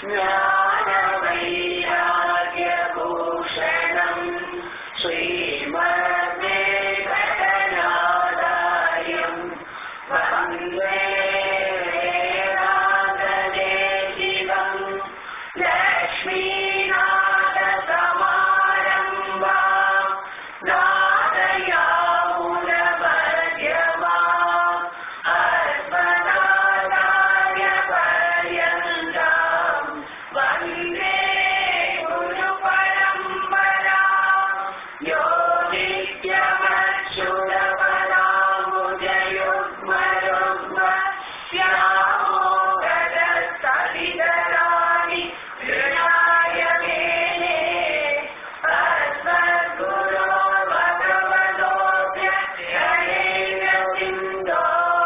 ज्ञानवैराग्यभूषणम् श्रीमद्वेङ्कटनादायम् वन्दे वेदान्तदेशिकम् लक्ष्मीनाथसमारम्भा नादयामुनमध्यमा अस्मदाचार्यपर्यन्ताम् वन्दे गुरुपरम्परा यो नित्यमच्युतपदाम्बुजयुग्मयुग्म श्यामोदस्तविदराणि हृणाय मेने अस्मद्गुरो भगवतोऽस्य शरणेन्द्रसिन्धो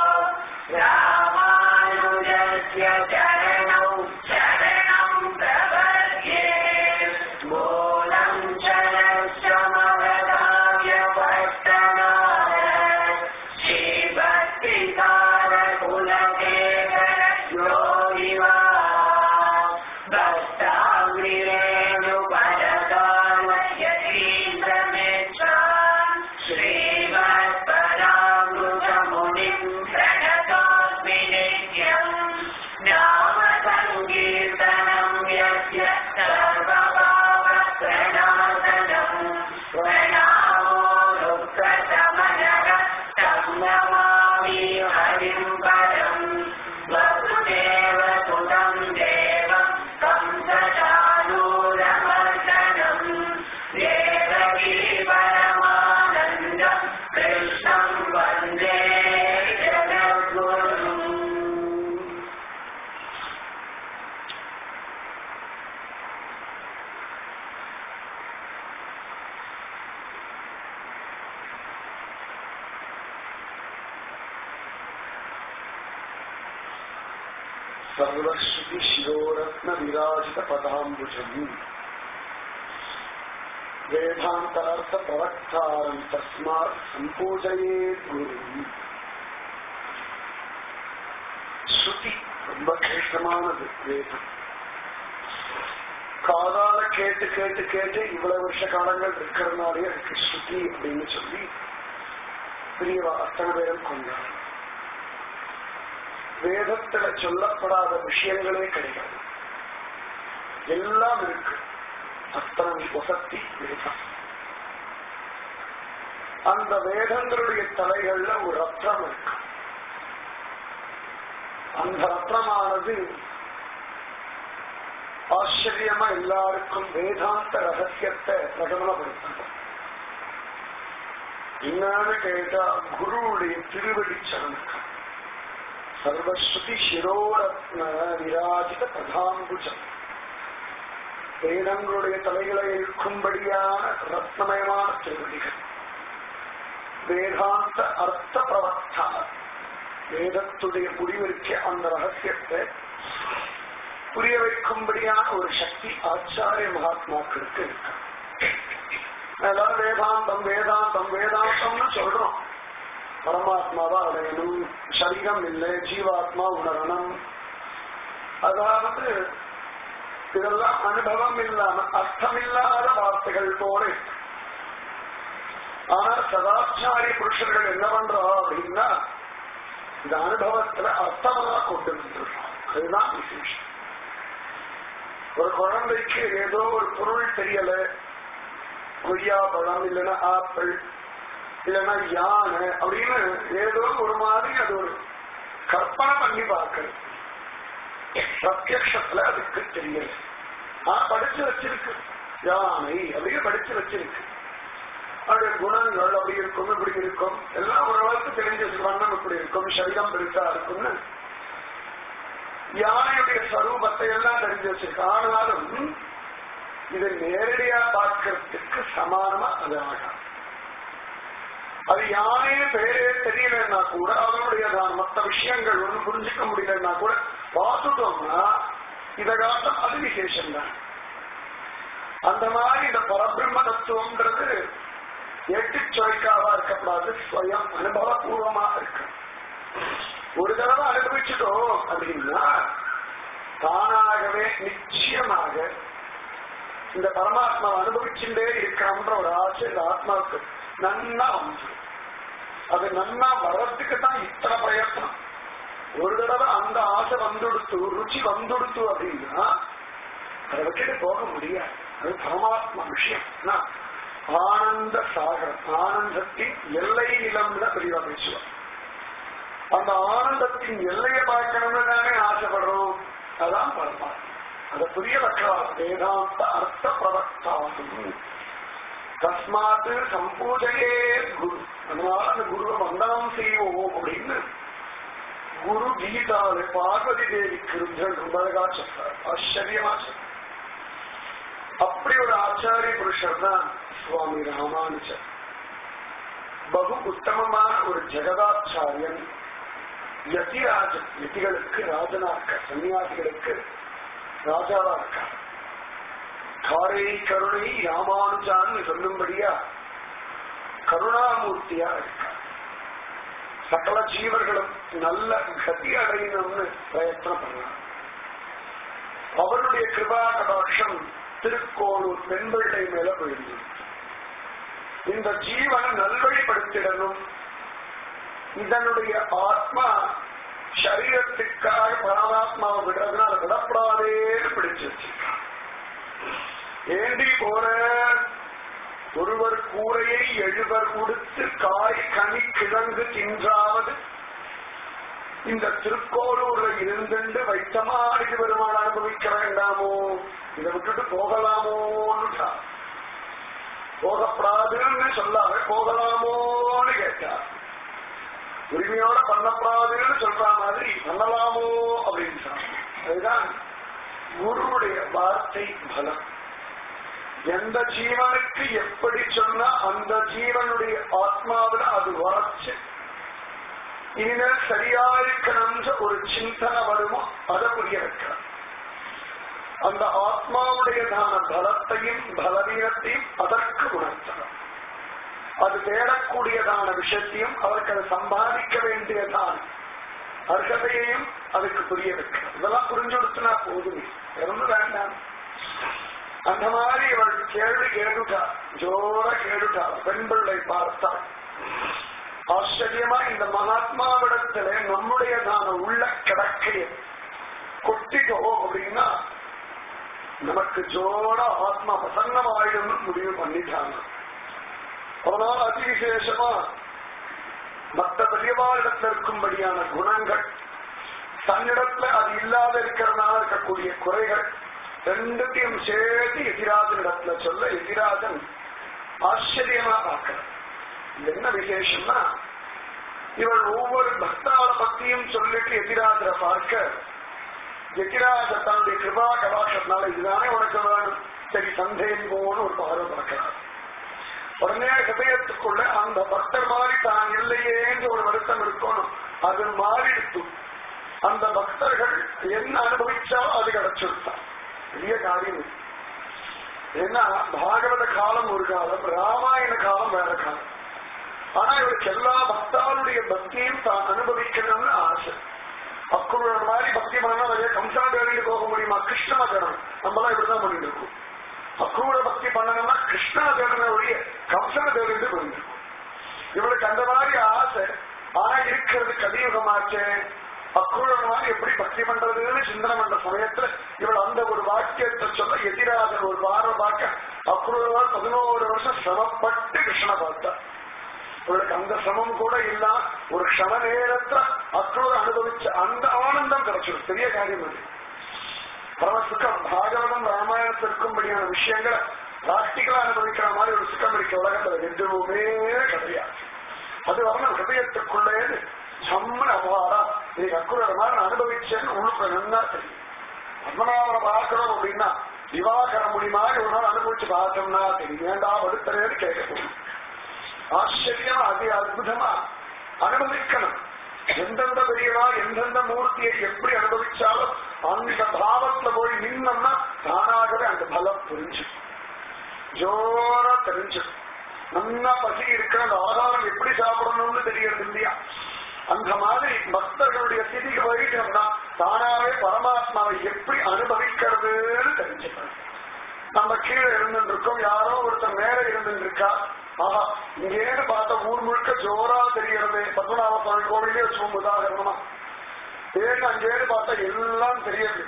रामानुजस्य चरणौ शरणं प्रपद्ये मूलं चरस्य महदाय पट्टनाय श्रीभक्तिकारकुलकेतर योगिवा भक्ताङ्गिरेणुपरकालयतीन्द्रमेच्छा श्रीमत्परामृतमुनिम् प्रणतोऽस्मि नित्यम् नाम सङ्कीर्तनम् यस्य सर्वभावप्रणातनम् प्रणामो दुःखशमनः तं नमामि हरिम् परम् वसुदेवसुतं देवं तं सदानूरमर्दनम् देवकी परमानन्दं कृष्णं वन्दे जगद्गुरुम् सर्वश्रुति शिरोरत्न विराजित पदाम्बुजम् वेदान्तार्थ प्रवक्तारम् तस्मात् सम्पूजये गुरुम् ஸ்ருதி ரொம்ப கேட்டமானது வேதம் காதால கேட்டு கேட்டு கேட்டு இவ்வளவு வருஷ காலங்கள் இருக்கிறதுனாலே அதுக்கு ஸ்ருதி அப்படின்னு சொல்லி பெரியவா அத்தனை பேரும் கொண்டார் வேதத்துல சொல்லப்படாத விஷயங்களே கிடையாது எல்லாம் இருக்கு அத்தனை வசத்தி வேதம் அந்த வேதங்களுடைய தலைகள்ல ஒரு ரத்னம் இருக்கு அந்த ரத்னமானது ஆச்சரியமா எல்லாருக்கும் வேதாந்த ரகசியத்தை பிரகடனப்படுத்தணும் என்னன்னு கேட்டா குருவுடைய திருவடி சரணக்கம் சர்வஸ்ருதி சிரோரத்ன விராஜித பிரதாம்புஜம் வேதங்களுடைய தலைகளை இருக்கும்படியான ரத்னமயமான திருவடிகள் வேதாந்த அர்த்த பிரவக்தா வேதத்துடைய முடிவிற்கு அந்த ரகசியத்தை புரிய வைக்கும்படியான ஒரு சக்தி ஆச்சாரிய மகாத்மாக்களுக்கு இருக்கு அதாவது வேதாந்தம் வேதாந்தம் வேதாந்தம்னு சொல்றோம் பரமாத்மாவா அடையணும் சரீரம் இல்லை ஜீவாத்மா உணரணும் அதாவது இதெல்லாம் அனுபவம் இல்லாம அர்த்தமில்லாத வார்த்தைகள் போல இருக்கு. ஆனா சதாச்சாரிய புருஷர்கள் என்ன பண்றா அப்படின்னா இந்த அனுபவத்துல அர்த்தமா கொண்டு வந்துடுறோம் அதுதான் விசேஷம் ஒரு குழந்தைக்கு ஏதோ ஒரு பொருள் தெரியல கொய்யா பழம் இல்லைன்னா ஆப்பிள் இல்லைன்னா யானை அப்படின்னு ஏதோ ஒரு மாதிரி அது ஒரு கற்பனை பண்ணி பார்க்கணும் பிரத்யக்ஷத்துல அதுக்கு தெரியல ஆனா படிச்சு வச்சிருக்கு யானை அப்படின்னு படிச்சு வச்சிருக்கு அவருடைய குணங்கள் அப்படி இருக்கும் இப்படி இருக்கும் எல்லாம் ஓரளவுக்கு தெரிஞ்ச வண்ணம் இப்படி இருக்கும் சரீரம் பெருசா இருக்கும்னு யானையுடைய ஸ்வரூபத்தை எல்லாம் தெரிஞ்சு வச்சிருக்கு ஆனாலும் இதை நேரடியா பார்க்கறதுக்கு சமானமா அது ஆகாது அது யானையே பேரே தெரியலன்னா கூட அதனுடைய மற்ற விஷயங்கள் ஒன்றும் புரிஞ்சுக்க முடியலன்னா கூட பார்த்துட்டோம்னா இத காட்டம் அது விசேஷம் தான் அந்த மாதிரி இந்த பரபிரம்ம தத்துவம்ன்றது எட்டு சுவைக்காவா இருக்கக்கூடாது ஸ்வயம் அனுபவபூர்வமா இருக்கு ஒரு தடவை அனுபவிச்சுட்டோம் அப்படின்னா தானாகவே நிச்சயமாக இந்த பரமாத்மா அனுபவிச்சுட்டே இருக்கணும்ன்ற ஒரு ஆசை இந்த ஆத்மாவுக்கு நன்னா வந்துடும் அது நன்னா வர்றதுக்கு தான் இத்தனை பிரயத்னம் ஒரு தடவை அந்த ஆசை வந்துடுத்து ருச்சி வந்துடுத்து அப்படின்னா அதை விட்டுட்டு போக முடியாது அது பரமாத்மா விஷயம் என்ன? ஆனந்த சாகரம் ஆனந்தத்தின் எல்லை நிலம்னு பெரியவா பேசுவார் அந்த ஆனந்தத்தின் எல்லையை பார்க்கணும்னு தானே ஆசைப்படுறோம் அதான் பரமாத்மா அதை புரிய வைக்கலாம் வேதாந்த அர்த்த பிரவக்தாகும் தஸ்மாத் சம்பூஜையே குரு அதனால அந்த குருவை வந்தனம் செய்வோம் அப்படின்னு குரு கீதாவில் பார்வதி தேவி கிருந்தன் ரொம்ப அழகா சொல்றார் ஆச்சரியமா சொல்றார் அப்படி ஒரு ஆச்சாரிய புருஷர் தான் சுவாமி ராமானுஜர் பகு உத்தமமான ஒரு ஜெகதாச்சாரியன் யதிராஜன் யதிகளுக்கு ராஜனா இருக்க சன்னியாசிகளுக்கு ராஜாவா இருக்கார் காரை கருணை ராமானுஜான்னு சொல்லும்படியா கருணாமூர்த்தியா இருக்கார் சகல ஜீவர்களும் நல்ல கதி அடையணும்னு பிரயத்னம் பண்ணார் அவருடைய கிருபா கடாட்சம் திருக்கோளூர் பெண்பிள்ளை மேல போயிருந்தது இந்த ஜீவனை நல்வழிப்படுத்திடணும் இதனுடைய ஆத்மா சரீரத்துக்காக பரமாத்மாவை விடுறதுன்னா அதை விடப்படாதேன்னு பிடிச்சு வச்சிருக்கான் ஏண்டி போற ஒருவர் கூரையை எழுவர் உடுத்து காய் கனி கிழங்கு தின்றாவது இந்த திருக்கோளூர்ல இருந்துண்டு வைத்தமாடி பெருமாள் அனுபவிக்க வேண்டாமோ இதை விட்டுட்டு போகலாமோன்னு போகப்படாதுன்னு சொல்லாம போகலாமோன்னு கேட்டார் உரிமையோட பண்ணப்படாதுன்னு சொல்ற மாதிரி பண்ணலாமோ அப்படின்னு சொன்னாங்க அதுதான் குருவுடைய வார்த்தை பலம் எந்த ஜீவனுக்கு எப்படி சொன்னா அந்த ஜீவனுடைய ஆத்மாவில் அது வளர்ச்சி இனிமேல் சரியா இருக்கணும்ன்ற ஒரு சிந்தனை வருமோ அதை புரிய வைக்கிறார் அந்த ஆத்மாவுடையதான பலத்தையும் பலவீனத்தையும் அதற்கு உணர்த்தணும் அது தேடக்கூடியதான விஷயத்தையும் அவருக்கு அதை சம்பாதிக்க வேண்டியதான அர்ஹதையையும் அதுக்கு புரிய வைக்கணும் இதெல்லாம் புரிஞ்சு கொடுத்தனா போதுமே ரொம்ப வேண்டாம் அந்த மாதிரி இவள் கேள்வி கேட்டுட்டா ஜோர கேட்டுட்டா பெண் பிள்ளை பார்த்தாள் ஆச்சரியமா இந்த மகாத்மாவிடத்துல நம்முடையதான உள்ள கிடக்கைய கொட்டிட்டோம் அப்படின்னா நமக்கு ஜோர ஆத்மா பிரசன்னமாயிடும் முடிவு பண்ணிட்டாங்க அதனால அதிவிசேஷமா மற்ற பெரியவாரிடத்துல இருக்கும்படியான குணங்கள் தன்னிடத்துல அது இல்லாத இருக்கிறதுனால இருக்கக்கூடிய குறைகள் ரெண்டுத்தையும் சேர்த்து எதிராஜனிடத்துல சொல்ல எதிராஜன் ஆச்சரியமா பார்க்கிறார் இது என்ன விசேஷம்னா இவள் ஒவ்வொரு பக்தாள பத்தியும் சொல்லிட்டு எதிராஜரை பார்க்க எதிராஜ தன்னுடைய கிருபா கடாட்சத்தினால இதுதானே உனக்கு வேணும் சரி சந்தேகம் போன்னு ஒரு பார்வை பார்க்கிறார் உடனே ஹதயத்துக்குள்ள அந்த பக்தர் மாதிரி தான் இல்லையேன்னு ஒரு வருத்தம் இருக்கணும் அது மாறிடுத்து அந்த பக்தர்கள் என்ன அனுபவிச்சாலும் அது கிடைச்சிருத்தான் பெரிய காரியம் இது. ஏன்னா பாகவத காலம் ஒரு காலம் ராமாயண காலம் வேற காலம் ஆனா இவருக்கு எல்லா பக்தாளுடைய பக்தியும் தான் அனுபவிக்கணும்னு ஆசை அக்குள்ள மாதிரி பக்தி பண்ணா நிறைய கம்சா தேடிட்டு போக முடியுமா கிருஷ்ணா தேடணும் நம்மளாம் இப்படிதான் பண்ணிட்டு இருக்கோம் அக்ரூர பக்தி பண்ணணும்னா கிருஷ்ணா தேடன ஒழிய கம்சனை தேடிட்டு போயிருக்கும் இவளுக்கு அந்த மாதிரி ஆசை ஆனா இருக்கிறது கலியுகமாச்சே அக்ரூர மாதிரி எப்படி பக்தி பண்றதுன்னு சிந்தனை பண்ற சமயத்துல இவள் அந்த ஒரு வாக்கியத்தை சொல்ல எதிராக ஒரு வாரம் பார்க்க அக்ரூரவால் பதினோரு வருஷம் சிரமப்பட்டு கிருஷ்ணனை பார்த்தா இவளுக்கு அந்த சிரமம் கூட இல்ல ஒரு க்ஷண நேரத்துல அக்ரூர் அனுபவிச்ச அந்த ஆனந்தம் கிடைச்சிடும் பெரிய காரியம் அது பரம சுகம் பாகவதம் ராமாயணத்தில் இருக்கும்படியான விஷயங்களை பிராக்டிக்கலா அனுபவிக்கிற மாதிரி ஒரு சுகம் இருக்க உலகத்துல எதுவுமே கிடையாது அது வரணும் ஹிருதயத்துக்குள்ளே சம்மன் அபாரா நீ அக்குறத மாதிரி நான் அனுபவிச்சேன்னு உள்ளுக்குள்ள நல்லா தெரியும் பத்மநாபனை பார்க்கிறோம் அப்படின்னா விவாகர முடியுமா ஒரு நாள் அனுபவிச்சு பார்த்தோம்னா தெரியும் வேண்டாம் அடுத்தரேன்னு கேட்கணும் ஆச்சரியமா அதி அற்புதமா அனுபவிக்கணும் எந்தெந்த பெரியவா எந்தெந்த மூர்த்தியை எப்படி அனுபவிச்சாலும் அந்த பாவத்துல போய் நின்னோம்னா தானாகவே அந்த பலம் புரிஞ்சு ஜோரா தெரிஞ்சு நல்லா பசி இருக்கிற அந்த ஆதாரம் எப்படி சாப்பிடணும்னு தெரியறது இல்லையா அந்த மாதிரி பக்தர்களுடைய ஸ்திதிக்கு போயிட்டோம்னா தானாவே பரமாத்மாவை எப்படி அனுபவிக்கிறதுன்னு தெரிஞ்சுக்கணும் நம்ம கீழே இருந்துட்டு இருக்கோம் யாரோ ஒருத்தர் மேல இருந்துட்டு இருக்கா ஆஹா இங்கேன்னு பார்த்த ஊர் முழுக்க ஜோரா தெரியறது பத்மநாப சுவாமி கோவிலே வச்சுக்கோங்க உதாரணமா ஏன்னு அங்கேன்னு பார்த்தா எல்லாம் தெரியுது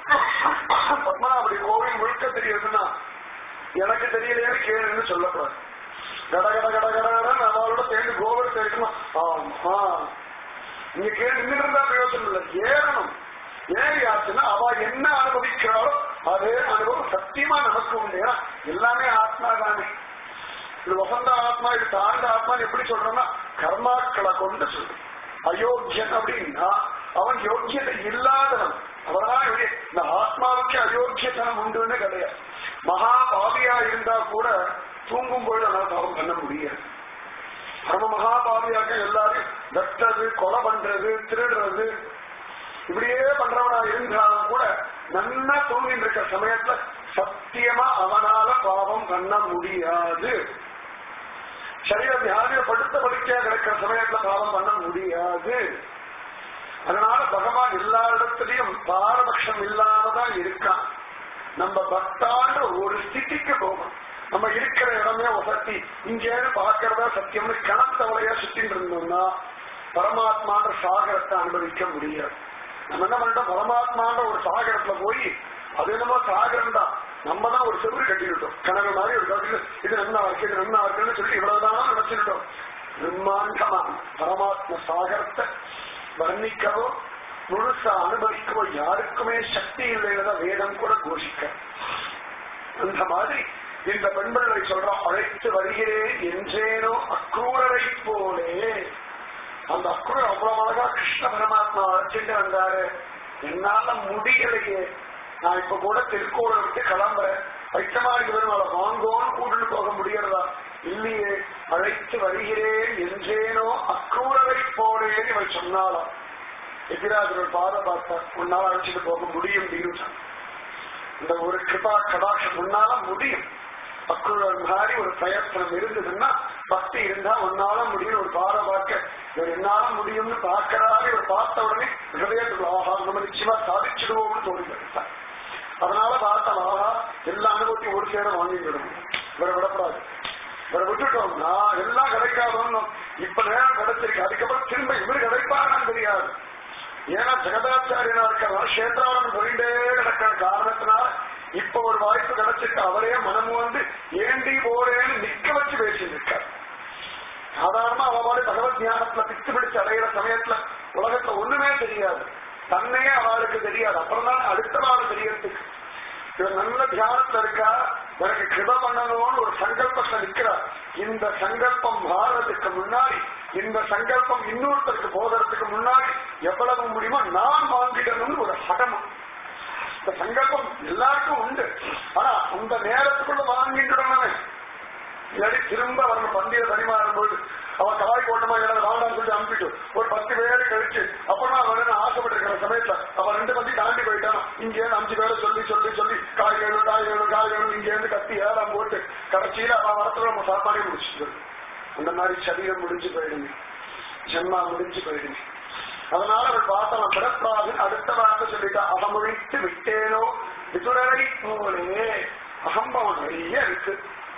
பத்மநாபடி கோவில் முழுக்க தெரியுதுன்னா எனக்கு தெரியலையேன்னு கேளுன்னு சொல்லக்கூடாது கட கட கட கட அவளோட சேர்ந்து கோவில் தெரியுமா ஆமா இங்க கேட்டு நின்று இருந்தா பிரயோஜனம் இல்லை ஏறணும் ஏறியாச்சுன்னா அவ என்ன அனுபவிக்கிறாளோ அதே அனுபவம் சத்தியமா நமக்கு உண்டு ஏன்னா எல்லாமே ஆத்மா தானே இது வசந்த ஆத்மா இது தாழ்ந்த ஆத்மா எப்படி சொல்றோம்னா கர்மாக்களை கொண்டு சொல்றோம் அயோக்கியன் அப்படின்னா அவன் யோக்கியத்தை இல்லாதவன் அவர்தான் இவனே. இந்த ஆத்மாவுக்கு அயோக்கியத்தனம் உண்டுன்னு கிடையாது மகா பாவியா இருந்தா கூட தூங்கும் பொழுது அவனால் பாவம் பண்ண முடியாது பரம மகா பாவியாக எல்லாரையும் வெட்டது கொலை பண்றது திருடுறது இப்படியே பண்றவனா இருந்தாலும் கூட நன்னா தூங்கிட்டு இருக்க சமயத்துல சத்தியமா அவனால பாவம் பண்ண முடியாது சரீர வியாதிய படுத்த படுக்கையா கிடக்கிற சமயத்துல பாவம் பண்ண முடியாது அதனால பகவான் எல்லா இடத்துலயும் பாரபட்சம் இல்லாமதான் இருக்கான் நம்ம பக்தான்ற ஒரு ஸ்திதிக்கு போகணும் நம்ம இருக்கிற இடமே வசதி இங்கேன்னு பார்க்கறதா சத்தியம்னு கணத்தவளையா சுத்தின்னு இருந்தோம்னா பரமாத்மான்ற சாகரத்தை அனுபவிக்க முடியாது நம்ம என்ன பண்ணிட்டோம் பரமாத்மான்ற ஒரு சாகரத்துல போய் அது என்னமோ சாகரம் தான் நம்ம தான் ஒரு செவ்வறு கட்டிக்கிட்டோம் கனவு மாதிரி ஒரு கட்டில இது நன்னா இருக்கு இது நன்னா இருக்குன்னு சொல்லி இவ்வளவுதான் நினைச்சுக்கிட்டோம் பிரம்மாண்டமா பரமாத்ம சாகரத்தை வர்ணிக்கவோ முழுசா அனுபவிக்கவோ யாருக்குமே சக்தி இல்லைன்னு வேதம் கூட கோஷிக்க அந்த மாதிரி இந்த பெண்பிள்ளை சொல்றோம் அழைத்து வருகிறேன் என்றேனோ அக்ரூரரை போலே அந்த அக்ரூர் அவ்வளவு அழகா கிருஷ்ண பரமாத்மா அழைச்சிட்டு வந்தாரு என்னால முடியலையே நான் இப்ப கூட திருக்கோளை விட்டு கிளம்புறேன் வைக்கமாடி வருவாள வாங்கோன்னு கூட்டிட்டு போக முடியறதா இல்லையே அழைத்து வருகிறேன் என்றேனோ அக்ரூரரை போலேன்னு இவள் சொன்னாலாம் எதிராஜர் பாத பார்த்த உன்னால அழைச்சிட்டு போக முடியும் அப்படின்னு சொன்னான். இந்த ஒரு கிருபா கடாட்சம் உன்னால முடியும் அக்குழல் மாதிரி ஒரு பிரயத்தனம் இருந்ததுன்னா பக்தி இருந்தா உன்னால முடியும் ஒரு பார பார்க்க இவர் என்னால முடியும்னு பார்க்கறாரு இவர் பார்த்த உடனே ஹிருதயத்துக்குள்ள ஆஹா நம்ம நிச்சயமா சாதிச்சிடுவோம்னு தோணி வருகிறார் அதனால பார்த்தா ஆஹா எல்லா அனுபவத்தையும் ஒரு சேர வாங்கி விடணும் இவரை விடக்கூடாது இவரை விட்டுட்டோம்னா எல்லாம் கிடைக்காதோன்னு இப்ப நேரம் கிடைச்சிருக்கு அதுக்கப்புறம் திரும்ப இவரு கிடைப்பாரான்னு தெரியாது ஏன்னா ஜெகதாச்சாரியனா இருக்கிறதா கஷேத்ராவனம் சொல்லிட்டே கிடக்கிற காரணத்தினால இப்ப ஒரு வாய்ப்பு கிடைச்சிட்டு அவரே மனம் வந்து ஏண்டி போறேன்னு நிக்க வச்சு பேசிட்டு இருக்கார் சாதாரணமா அவளோட பகவத் ஞானத்துல பித்து பிடிச்சு அடைகிற சமயத்துல உலகத்துல ஒண்ணுமே தெரியாது தன்னையே அவளுக்கு தெரியாது அப்புறம் தான் அடுத்த நாள் தெரியறதுக்கு இவர் நல்ல தியானத்துல இருக்கா எனக்கு கிருப பண்ணணும்னு ஒரு சங்கல்பத்துல நிக்கிறார் இந்த சங்கல்பம் மாறதுக்கு முன்னாடி இந்த சங்கல்பம் இன்னொருத்தருக்கு போகிறதுக்கு முன்னாடி எவ்வளவு முடியுமோ நான் வாங்கிடணும்னு ஒரு சடமம் இந்த சங்கல்பம் எல்லாருக்கும் உண்டு ஆனா அந்த நேரத்துக்குள்ள வாங்கிடணும் இல்லாட்டி திரும்ப அவன் பந்திய பரிமாறும்போது அவன் காய் போட்டமா ஏதாவது வாடான்னு சொல்லி அனுப்பிட்டு ஒரு பத்து பேரு கழிச்சு அப்பனா அவன் ஆசைப்பட்டிருக்கிற சமயத்துல அவன் ரெண்டு பந்தி தாண்டி போயிட்டான் இங்க இருந்து அஞ்சு பேரை சொல்லி சொல்லி சொல்லி காய் வேணும் காய் வேணும் காய் வேணும் இங்க இருந்து கத்தி ஏழாம் போட்டு கடைசியில அவன் வரத்துல நம்ம சாப்பாடே முடிச்சுட்டு அந்த மாதிரி சரீரம் முடிஞ்சு போயிடுங்க ஜென்மா முடிஞ்சு போயிடுங்க அதனால அவர் பார்த்தவன் பிறப்பாது அடுத்த வார்த்தை சொல்லிட்டா அகமொழித்து விட்டேனோ விதுரரை போலே அகம்பவன் நிறைய இருக்கு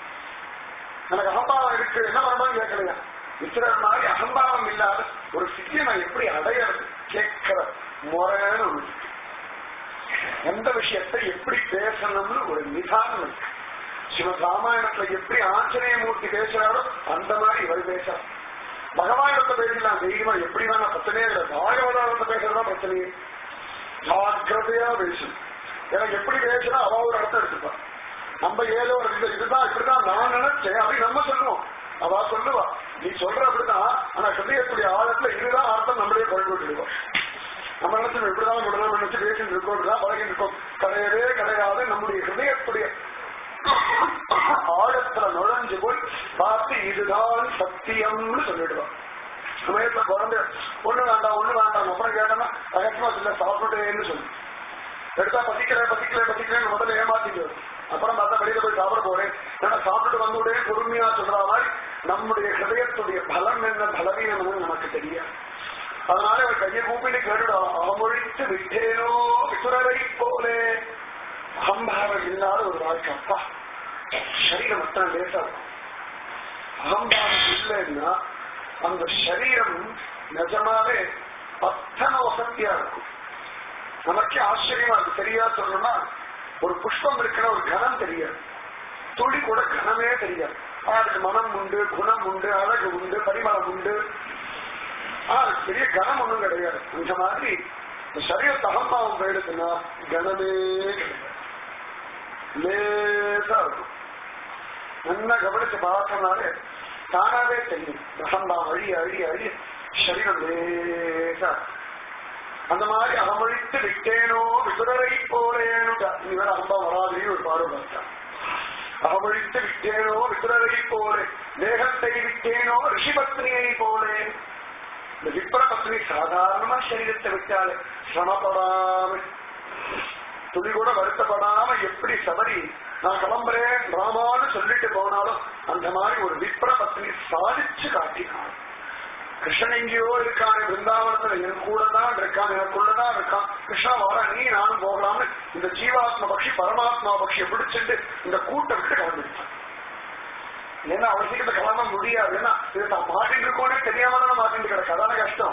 எனக்கு அகம்பாவம் இருக்கு என்ன பண்ணணும் கேட்கலையா வித்திரர் மாதிரி அகம்பாவம் இல்லாத ஒரு சித்தியை நான் எப்படி அடையிறது கேட்கிற முறைன்னு ஒண்ணு இருக்கு. எந்த விஷயத்தை எப்படி பேசணும்னு ஒரு நிதானம் இருக்கு சிவன் ராமாயணத்துல எப்படி ஆஞ்சநேய மூர்த்தி பேசுறாரோ அந்த மாதிரி இவர் பேசுறார் பகவானத்தை பேசலாம் தெய்வமா எப்படி வேணா பிரச்சனையே இல்லை பாகவதாரத்தை பேசுறதா பிரச்சனையே ஜாக்கிரதையா பேசணும் எனக்கு எப்படி பேசுனா அவ ஒரு அர்த்தம் எடுத்துப்பான் நம்ம ஏதோ ஒரு இது இதுதான் இப்படிதான் நான் நினைச்சேன் அப்படி நம்ம சொல்லுவோம் அவ சொல்லுவா நீ சொல்ற அப்படிதான் ஆனா ஹிருதயத்துடைய ஆழத்துல இதுதான் அர்த்தம் நம்மளே குறைந்து விட்டுடுவோம் நம்ம நினைச்சு இப்படிதான் இப்படிதான் நினைச்சு பேசிட்டு இருக்கோம் இப்படிதான் பழகிட்டு இருக்கோம் கிடையவே கிடையாது நம்முடைய ஹிருதயத்துடைய ஆழத்துல நுழைஞ்சு போய் பார்த்து இதுதான் சத்தியம்னு சொல்லிடுவோம் சமயத்துல குழந்தை ஒண்ணு வேண்டாம் ஒண்ணு வேண்டாம் அப்புறம் கேட்டோம்னா ரகசியமா சொல்ல சாப்பிட்டுட்டேன்னு சொல்லு எடுத்தா பசிக்கல பசிக்கல பசிக்கலன்னு முதல்ல ஏமாத்திட்டு வரும். அப்புறம் பார்த்தா வெளியில போய் சாப்பிட போறேன் ஏன்னா சாப்பிட்டு வந்துடே பொறுமையா சொல்ற மாதிரி நம்முடைய ஹிருதயத்துடைய பலம் என்ன பலவீனம் என்னன்னு நமக்கு தெரியாது அதனால அவர் கையை கூப்பிட்டு கேட்டுடா அமொழித்து விட்டேனோ விசுரரை போலே அகம்பாவம் இல்லாத ஒரு வாழ்க்கை அப்பா சரீரம் மட்டும் லேசா இருக்கும் அகம்பாவம் இல்லைன்னா அந்த சரீரம் நிஜமாவே அத்தனை வசதியா இருக்கும் நமக்கே ஆச்சரியமா இருக்கு சரியா சொல்லணும்னா ஒரு புஷ்பம் இருக்கிற ஒரு கணம் தெரியாது துளி கூட கணமே தெரியாது ஆனா அதுக்கு மனம் உண்டு குணம் உண்டு அழகு உண்டு பரிமளம் உண்டு ஆனா அதுக்கு பெரிய கணம் ஒண்ணும் கிடையாது அந்த மாதிரி இந்த சரீரத்தை அகம்பாவம் போயிடுச்சுன்னா கணமே கிடையாது லேசா இருக்கும் நல்லா கவனிச்சு பார்த்தோம்னாலே தானாவே தெரியும் அகம்பாவம் அழி அழி அழி சரீரம் லேசா இருக்கும். அந்த மாதிரி அகமொழித்து விட்டேனோ விசுரரை போலேனுட்டா நீ வேற அம்பா வராதே ஒரு பாடு பார்த்தான் அகமொழித்து விட்டேனோ விசுரரை போலே தேகத்தை விட்டேனோ ரிஷிபத்னியை போலே இந்த விப்ர பத்னி சாதாரணமா சரீரத்தை விட்டாலே சிரமப்படாமல் துளி கூட வருத்தப்படாம எப்படி சபரி நான் கிளம்புறேன் ராமான்னு சொல்லிட்டு போனாலும் அந்த மாதிரி ஒரு விப்ர பத்னி சாதிச்சு காட்டினாள் கிருஷ்ணன் எங்கேயோ இருக்கான் பிருந்தாவனத்துல என் கூட தான் இருக்கான் எனக்குள்ளதான் இருக்கான் கிருஷ்ணா வர நீ நானும் போகலாம்னு இந்த ஜீவாத்ம பக்ஷி பரமாத்மா பக்ஷியை பிடிச்சிட்டு இந்த கூட்டம் விட்டு கிளம்பிட்டான் ஏன்னா அவசியத்தை கிளம்ப முடியாது ஏன்னா இது தான் மாட்டிட்டு இருக்கோனே தெரியாம தானே மாட்டிட்டு கிடக்கு அதான கஷ்டம்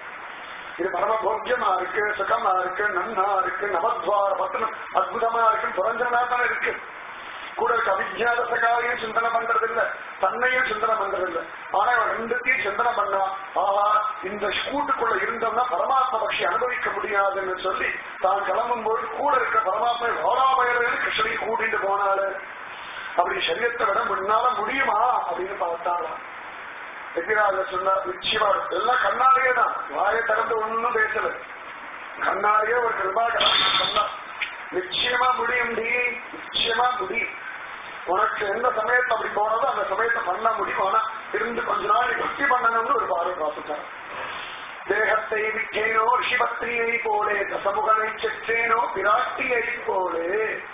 இது பரம போக்கியமா இருக்கு சுகமா இருக்கு நன்னா இருக்கு நவத்வார பத்திரம் அற்புதமா இருக்கு புரஞ்சனா தானே இருக்கு கூட இருக்க அவிஜாத சகாவையும் சிந்தனை பண்றது இல்ல தன்னையும் சிந்தனை பண்றது இல்ல ஆனா இவன் ரெண்டுத்தையும் சிந்தனை பண்ணா ஆஹா இந்த கூட்டுக்குள்ள இருந்தோம்னா பரமாத்ம பக்ஷி அனுபவிக்க முடியாதுன்னு சொல்லி தான் கிளம்பும் போது கூட இருக்க பரமாத்மா வாராபயரன்னு கிருஷ்ணனை கூட்டிட்டு போனாரு அப்படி சரீரத்தை விட முன்னால முடியுமா அப்படின்னு பார்த்தாலாம் எதிராக சொன்னா நிச்சயமா எல்லாம் கண்ணாலேயே தான் வாயை திறந்து ஒண்ணும் பேசல கண்ணாலேயே ஒரு கிருபா சொன்னா நிச்சயமா முடியும் டி நிச்சயமா முடியும் உனக்கு எந்த சமயத்தை அப்படி போனதோ அந்த சமயத்தை பண்ண முடியும் ஆனா இருந்து கொஞ்ச நாள் நீ பக்தி பண்ணணும்னு ஒரு பார்வை பார்த்துட்டார் தேகத்தை விட்டேனோ ரிஷிபத்ரியை போலே தசமுகனை செற்றேனோ பிராட்டியை போலே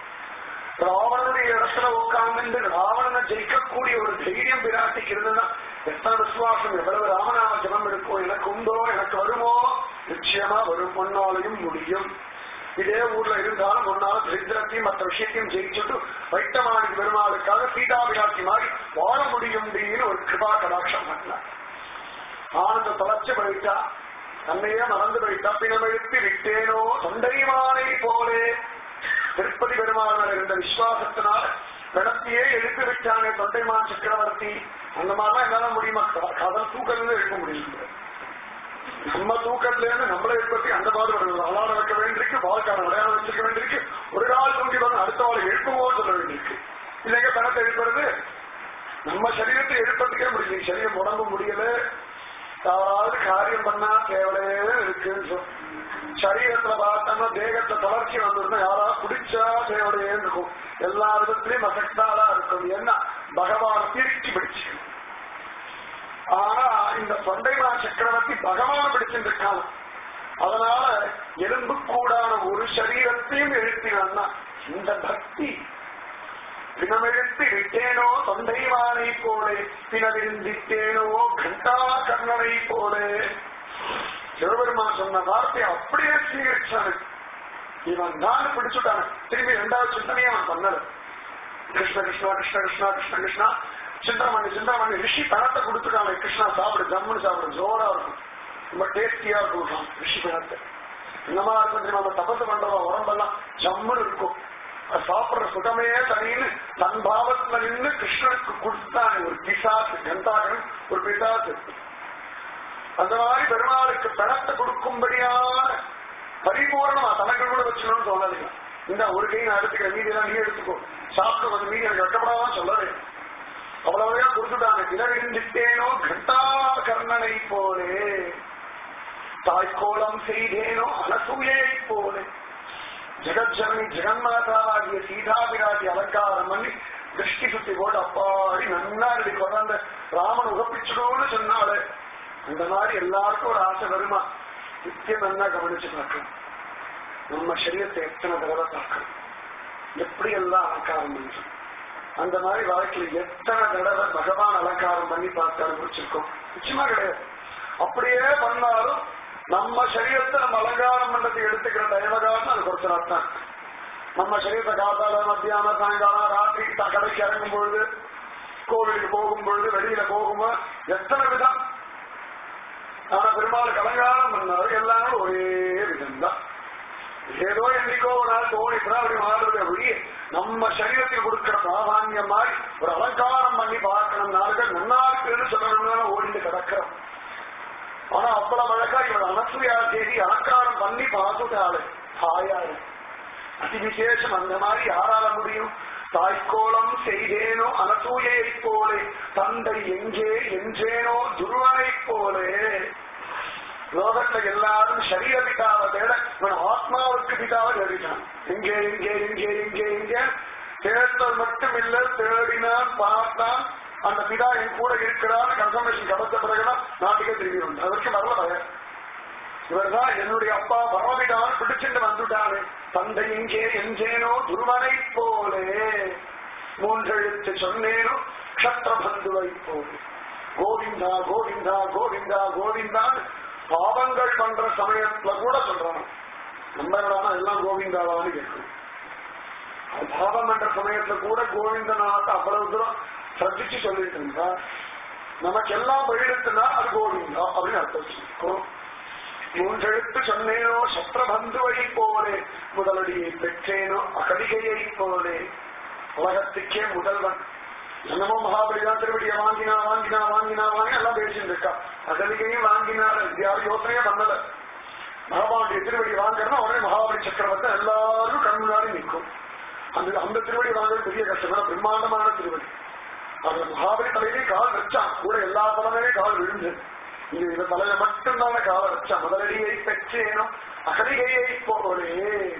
ராவணனுடைய இடத்துல உட்கார்ந்து ராவணனை ஜெயிக்கக்கூடிய ஒரு தைரியம் பிராட்டிக்கு இருந்ததுன்னா எத்தனை விசுவாசம் எவ்வளவு ராமநாம ஜபம் இருக்கும் எனக்கு உண்டோ எனக்கு வருமோ நிச்சயமா வரும் பொன்னாலையும் முடியும் இதே ஊர்ல இருந்தாலும் முன்னால தரித்திரத்தையும் மற்ற விஷயத்தையும் ஜெயிச்சுட்டு வைட்டமானி பெருமாளுக்காக சீதா விராட்டி மாதிரி வாழ முடியும் அப்படின்னு ஒரு கிருபா கடாட்சம் பண்ணார் ஆனந்த தொலைச்சு போயிட்டா தன்னையே மறந்து போயிட்டா பிணமெழுப்பி விட்டேனோ தொண்டைமானை போலே திருப்பதி பெருமாள் இருந்த விசுவாசத்தினால் நடத்தியே எழுப்பி விட்டானே தொண்டைமான் சக்கரவர்த்தி அந்த மாதிரிலாம் என்னால முடியுமா க- காதல் தூக்கத்துல எழுப்ப முடியும் நம்ம தூக்கத்துல இருந்து நம்மளை எழுப்பி அந்த மாதிரி ஒரு அலாரம் வைக்க வேண்டியிருக்கு வாழ்க்கான அடையாளம் வச்சிருக்க வேண்டியிருக்கு ஒரு நாள் தூங்கி வந்து அடுத்த வாழை எழுப்புமோ சொல்ல வேண்டியிருக்கு இல்லைங்க பணத்தை எழுப்புறது நம்ம சரீரத்தை எழுப்பதுக்கே முடியும் சரீரம் உடம்பு முடியல யாராவது காரியம் பண்ணா தேவையே இருக்குன்னு சொல் சரீரத்துல பார்த்தோம்னா தேகத்துல தளர்ச்சி வந்திருந்தா யாராவது குடிச்சா தேவையே இருக்கும் எல்லா விதத்திலையும் அசக்தாலா இருக்கும் ஏன்னா பகவான் திருச்சி பிடிச்சிக்கணும் ஆனா இந்த தொண்டைமா சக்கரவர்த்தி பகவான பிடிச்சிருக்கான் அதனால எலும்பு கூடான ஒரு சரீரத்தையும் எழுப்பினான்னா இந்த பக்தி பிணமெழுப்பி விட்டேனோ தொண்டைவானை போலே பிணவிருந்திட்டேனோ கண்டா கர்ணனை போலே சிவபெருமான் சொன்ன வார்த்தை அப்படியே ஸ்வீகரிச்சானு இவன் தான் பிடிச்சுட்டான திரும்பி இரண்டாவது சிந்தனையை அவன் பண்ணல கிருஷ்ண கிருஷ்ணா கிருஷ்ண கிருஷ்ணா கிருஷ்ண கிருஷ்ணா சிந்தனமணி சிந்தனமணி ரிஷி பணத்தை கொடுத்துட்டாங்க கிருஷ்ணா சாப்பிடு ஜம்முன்னு சாப்பிடு ஜோரா இருக்கும் ரொம்ப டேஸ்டியா இருக்கும் ரிஷி பணத்தை என்னமா இருக்கும் தெரியுமா நம்ம தபசு பண்றோம் உடம்பெல்லாம் ஜம்முன்னு இருக்கும் அது சாப்பிடுற சுகமே தனின்னு தன் பாவத்துல நின்று கிருஷ்ணனுக்கு கொடுத்தான் ஒரு பிசாசு கந்தாகன் ஒரு பிசாசு அந்த மாதிரி பெருமாளுக்கு பணத்தை கொடுக்கும்படியான பரிபூர்ணமா தனக்கு கூட வச்சுக்கணும்னு சொன்னதுங்க இந்த ஒரு கை நான் எடுத்துக்கிறேன் மீதி எல்லாம் நீ எடுத்துக்கோ சாப்பிட்டு கொஞ்சம் மீதி எனக்கு வெட்டப்படாதான் சொல்லவே அவ்வளவுதான் கொடுத்துட்டாங்க இளவிருந்திட்டேனோ கண்டா கர்ணனை போலே தாய்க்கோலம் செய்தேனோ அனசூயை போலே ஜெகஜனனி ஜெகன்மாதாவாகிய சீதாபிராட்டி அலங்காரம் பண்ணி திருஷ்டி சுத்தி போட்டு அப்பாடி நன்னா இப்படி கொண்டாந்த ராமன் உகப்பிச்சுடோன்னு சொன்னாரு அந்த மாதிரி எல்லாருக்கும் ஒரு ஆசை வருமா நித்தியம் நன்னா கவனிச்சு பார்க்கணும் நம்ம சரீரத்தை எத்தனை தடவை பார்க்கணும் எப்படி எல்லாம் அலங்காரம் பண்றோம் அந்த மாதிரி வாழ்க்கையில் எத்தனை தடவை பகவான் அலங்காரம் பண்ணி பார்த்து அனுபவிச்சிருக்கோம் நிச்சயமா கிடையாது அப்படியே பண்ணாலும் நம்ம சரீரத்தை நம்ம அலங்காரம் பண்றதுக்கு எடுத்துக்கிற டைமகாரம் அது கொஞ்ச நாள் தான் நம்ம சரீரத்தை காத்தால மத்தியானம் சாயங்காலம் ராத்திரி த- கடைக்கு இறங்கும் பொழுது கோவிலுக்கு போகும் பொழுது வெளியில போகும்போது எத்தனை விதம் ஆனா பெருமாளுக்கு அலங்காரம் பண்ணாரு எல்லாரும் ஒரே விதம் தான் ஏதோ என்னைக்கோ ஒரு நாள் தோணிட்டுதான் அப்படி மாறுறது ஒழிய நம்ம சரீரத்தில் கொடுக்கிற பிராதானியம் மாதிரி ஒரு அலங்காரம் பண்ணி பார்க்கணும் நாளுகள் நன்னா இருக்குன்னு சொல்லணும்னு ஓடிட்டு கிடக்கிறோம் ஆனா அவ்வளவு அழகா இவர் அனசூயா தேதி அலங்காரம் பண்ணி பார்த்துட்டாளு தாயாரு அதி விசேஷம் அந்த மாதிரி யாரால முடியும் தாய்க்கோலம் செய்தேனோ அனசூயை போலே தந்தை எங்கே என்றேனோ துருவனை போலே லோகத்துல எல்லாரும் சரீர பிதாவை தேட இவன் ஆத்மாவுக்கு பிதாவை தேடிட்டான் எங்கே எங்கே எங்கே எங்கே எங்கே தேர்தல் மட்டும் இல்ல தேடினான் பார்த்தான் அந்த பிதா என் கூட இருக்கிறான்னு கன்ஃபர்மேஷன் கிடைச்ச பிறகுதான் நாட்டுக்கே திரும்பி வந்தான் அதற்கு வரல பயம் இவர்தான் என்னுடைய அப்பா பரமபிதான் பிடிச்சிட்டு வந்துட்டானே தந்தை எங்கே எஞ்சேனோ துருவனை போலே மூன்றெழுத்து சொன்னேனோ க்ஷத்ரபந்துவை போலே கோவிந்தா கோவிந்தா கோவிந்தா கோவிந்தான் பாவங்கள் பண்ற சமயத்துல கூட சொல்றான் நம்ம என்னடானா எல்லாம் கோவிந்தாவான்னு கேட்கும் அது பாவம் பண்ற சமயத்துல கூட கோவிந்தநாத்த அவ்வளவு தூரம் சிரத்திச்சு சொல்லிட்டு இருந்தா நமக்கு எல்லாம் போயிடுத்துனா அது கோவிந்தா அப்படின்னு அர்த்தம் வச்சுக்கோம் மூன்றெழுத்து சொன்னேனோ சத்ரபந்துவை போலே முதலடியை பெற்றேனோ அகடிகையை போலே உலகத்துக்கே முதல்வன் என்னமோ மகாபலிதான் திருவடியை வாங்கினா வாங்கினா வாங்கினா வாங்கி எல்லாம் பேசிட்டு இருக்கா அகலிகையும் வாங்கினார் யாரும் யோசனையே பண்ணல மகாபாண்டிய திருவடி வாங்குறதுனா உடனே மகாபலி சக்கரவர்த்தி எல்லாரும் கண் முன்னாடி நிற்கும் அந்த அந்த திருவடி வாங்குறது பெரிய கஷ்டம் தான் பிரம்மாண்டமான திருவடி அது மகாபலி தலையிலே கால் வச்சான் கூட எல்லா தலைமையிலே கால் விழுந்து இது இந்த தலையில மட்டும்தான கால வச்சான் முதலடியை பெற்றேனோ அகலிகையை போலே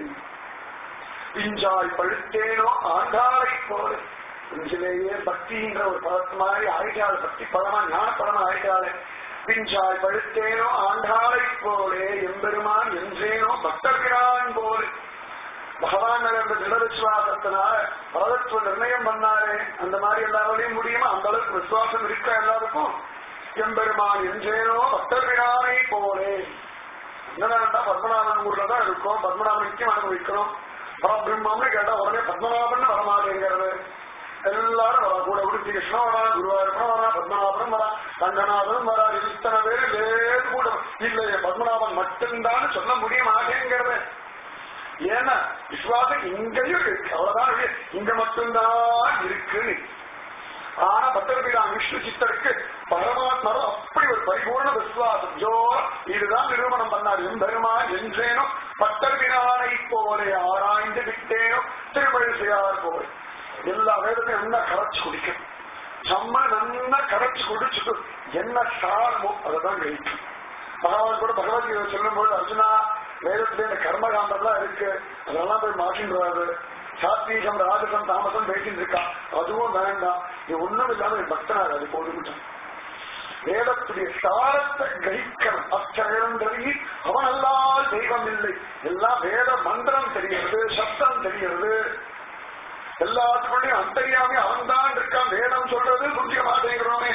பிஞ்சாய் பழுத்தேனோ ஆண்டாளை போல நெஞ்சிலேயே பக்தின்ற ஒரு பதத்து மாதிரி ஆயிட்டாள் பக்தி பதமா ஞான பதமா ஆயிட்டாளே பிஞ்சாய் பழுத்தேனோ ஆண்டாளை போலே எம்பெருமான் என்றேனோ பக்தர்கிறான் போலே பகவான் மேல இருந்த திட விசுவாசத்தினால பரதத்துவ நிர்ணயம் பண்ணாரே அந்த மாதிரி எல்லாராலையும் முடியுமா அந்த அளவுக்கு விசுவாசம் இருக்கா எல்லாருக்கும் எம்பெருமான் என்றேனோ பக்தர்கிறானை போலே என்னடா பத்மநாபன் ஊர்ல தான் இருக்கோம் பத்மநாபன் நிச்சயம் அனுபவிக்கணும் பரபிரம்மம்னு கேட்டா உடனே பத்மநாபன் வரமாட்டேங்கிறது எல்லாரும் வரா கூட உடுத்தி கிருஷ்ணன் வரா குருவாயூரப்பன் வரா பத்மநாபனும் வரா ரங்கநாதனும் வரா இத்தனை பேர் லேது கூட இல்லையே பத்மநாபன் மட்டும்தான் சொல்ல முடிய மாட்டேங்கிறது ஏன்னா விசுவாசம் இங்கேயும் இருக்கு அவ்வளவுதான் இது. இங்க மட்டும்தான் இருக்குன்னு ஆனா பத்திரபிரான் விஷ்ணு சித்தருக்கு பரமாத்மாவும் அப்படி ஒரு பரிபூர்ண விசுவாசம் ஜோ இதுதான் நிரூபணம் பண்ணார் எம்பெருமான் என்றேனோ பட்டர்பிரானை போலே ஆராய்ந்து விட்டேனோ திருமழிசையார் போல் எல்லா வேதத்தையும் நல்லா கரைச்சு குடிக்கும் நம்ம நல்லா கரைச்சு குடிச்சுட்டு என்ன சாரமோ அதைதான் கழிக்கும் பகவான் கூட பகவத்கீதை சொல்லும்போது அர்ஜுனா வேதத்துல இந்த கர்மகாண்டம்லாம் இருக்கு அதெல்லாம் போய் மாற்றின்றாரு சாத்வீகம் ராஜசம் தாமசம் பேசிட்டு இருக்கா அதுவும் வேண்டாம் இது ஒண்ணும் இல்லாம என் பக்தனார் அது போதுமிட்டான் வேதத்துடைய சாரத்தை கிரகிக்கணும் அச்சரன்றது அவன் அல்லால் தெய்வம் இல்லை எல்லாம் வேத மந்திரம் தெரிகிறது சப்தம் தெரிகிறது எல்லாத்துக்குள்ளயும் அந்தரியாமே அவன் தான் இருக்கான் வேதம் சொல்றது புரிஞ்சுக்க மாட்டேங்கிறோமே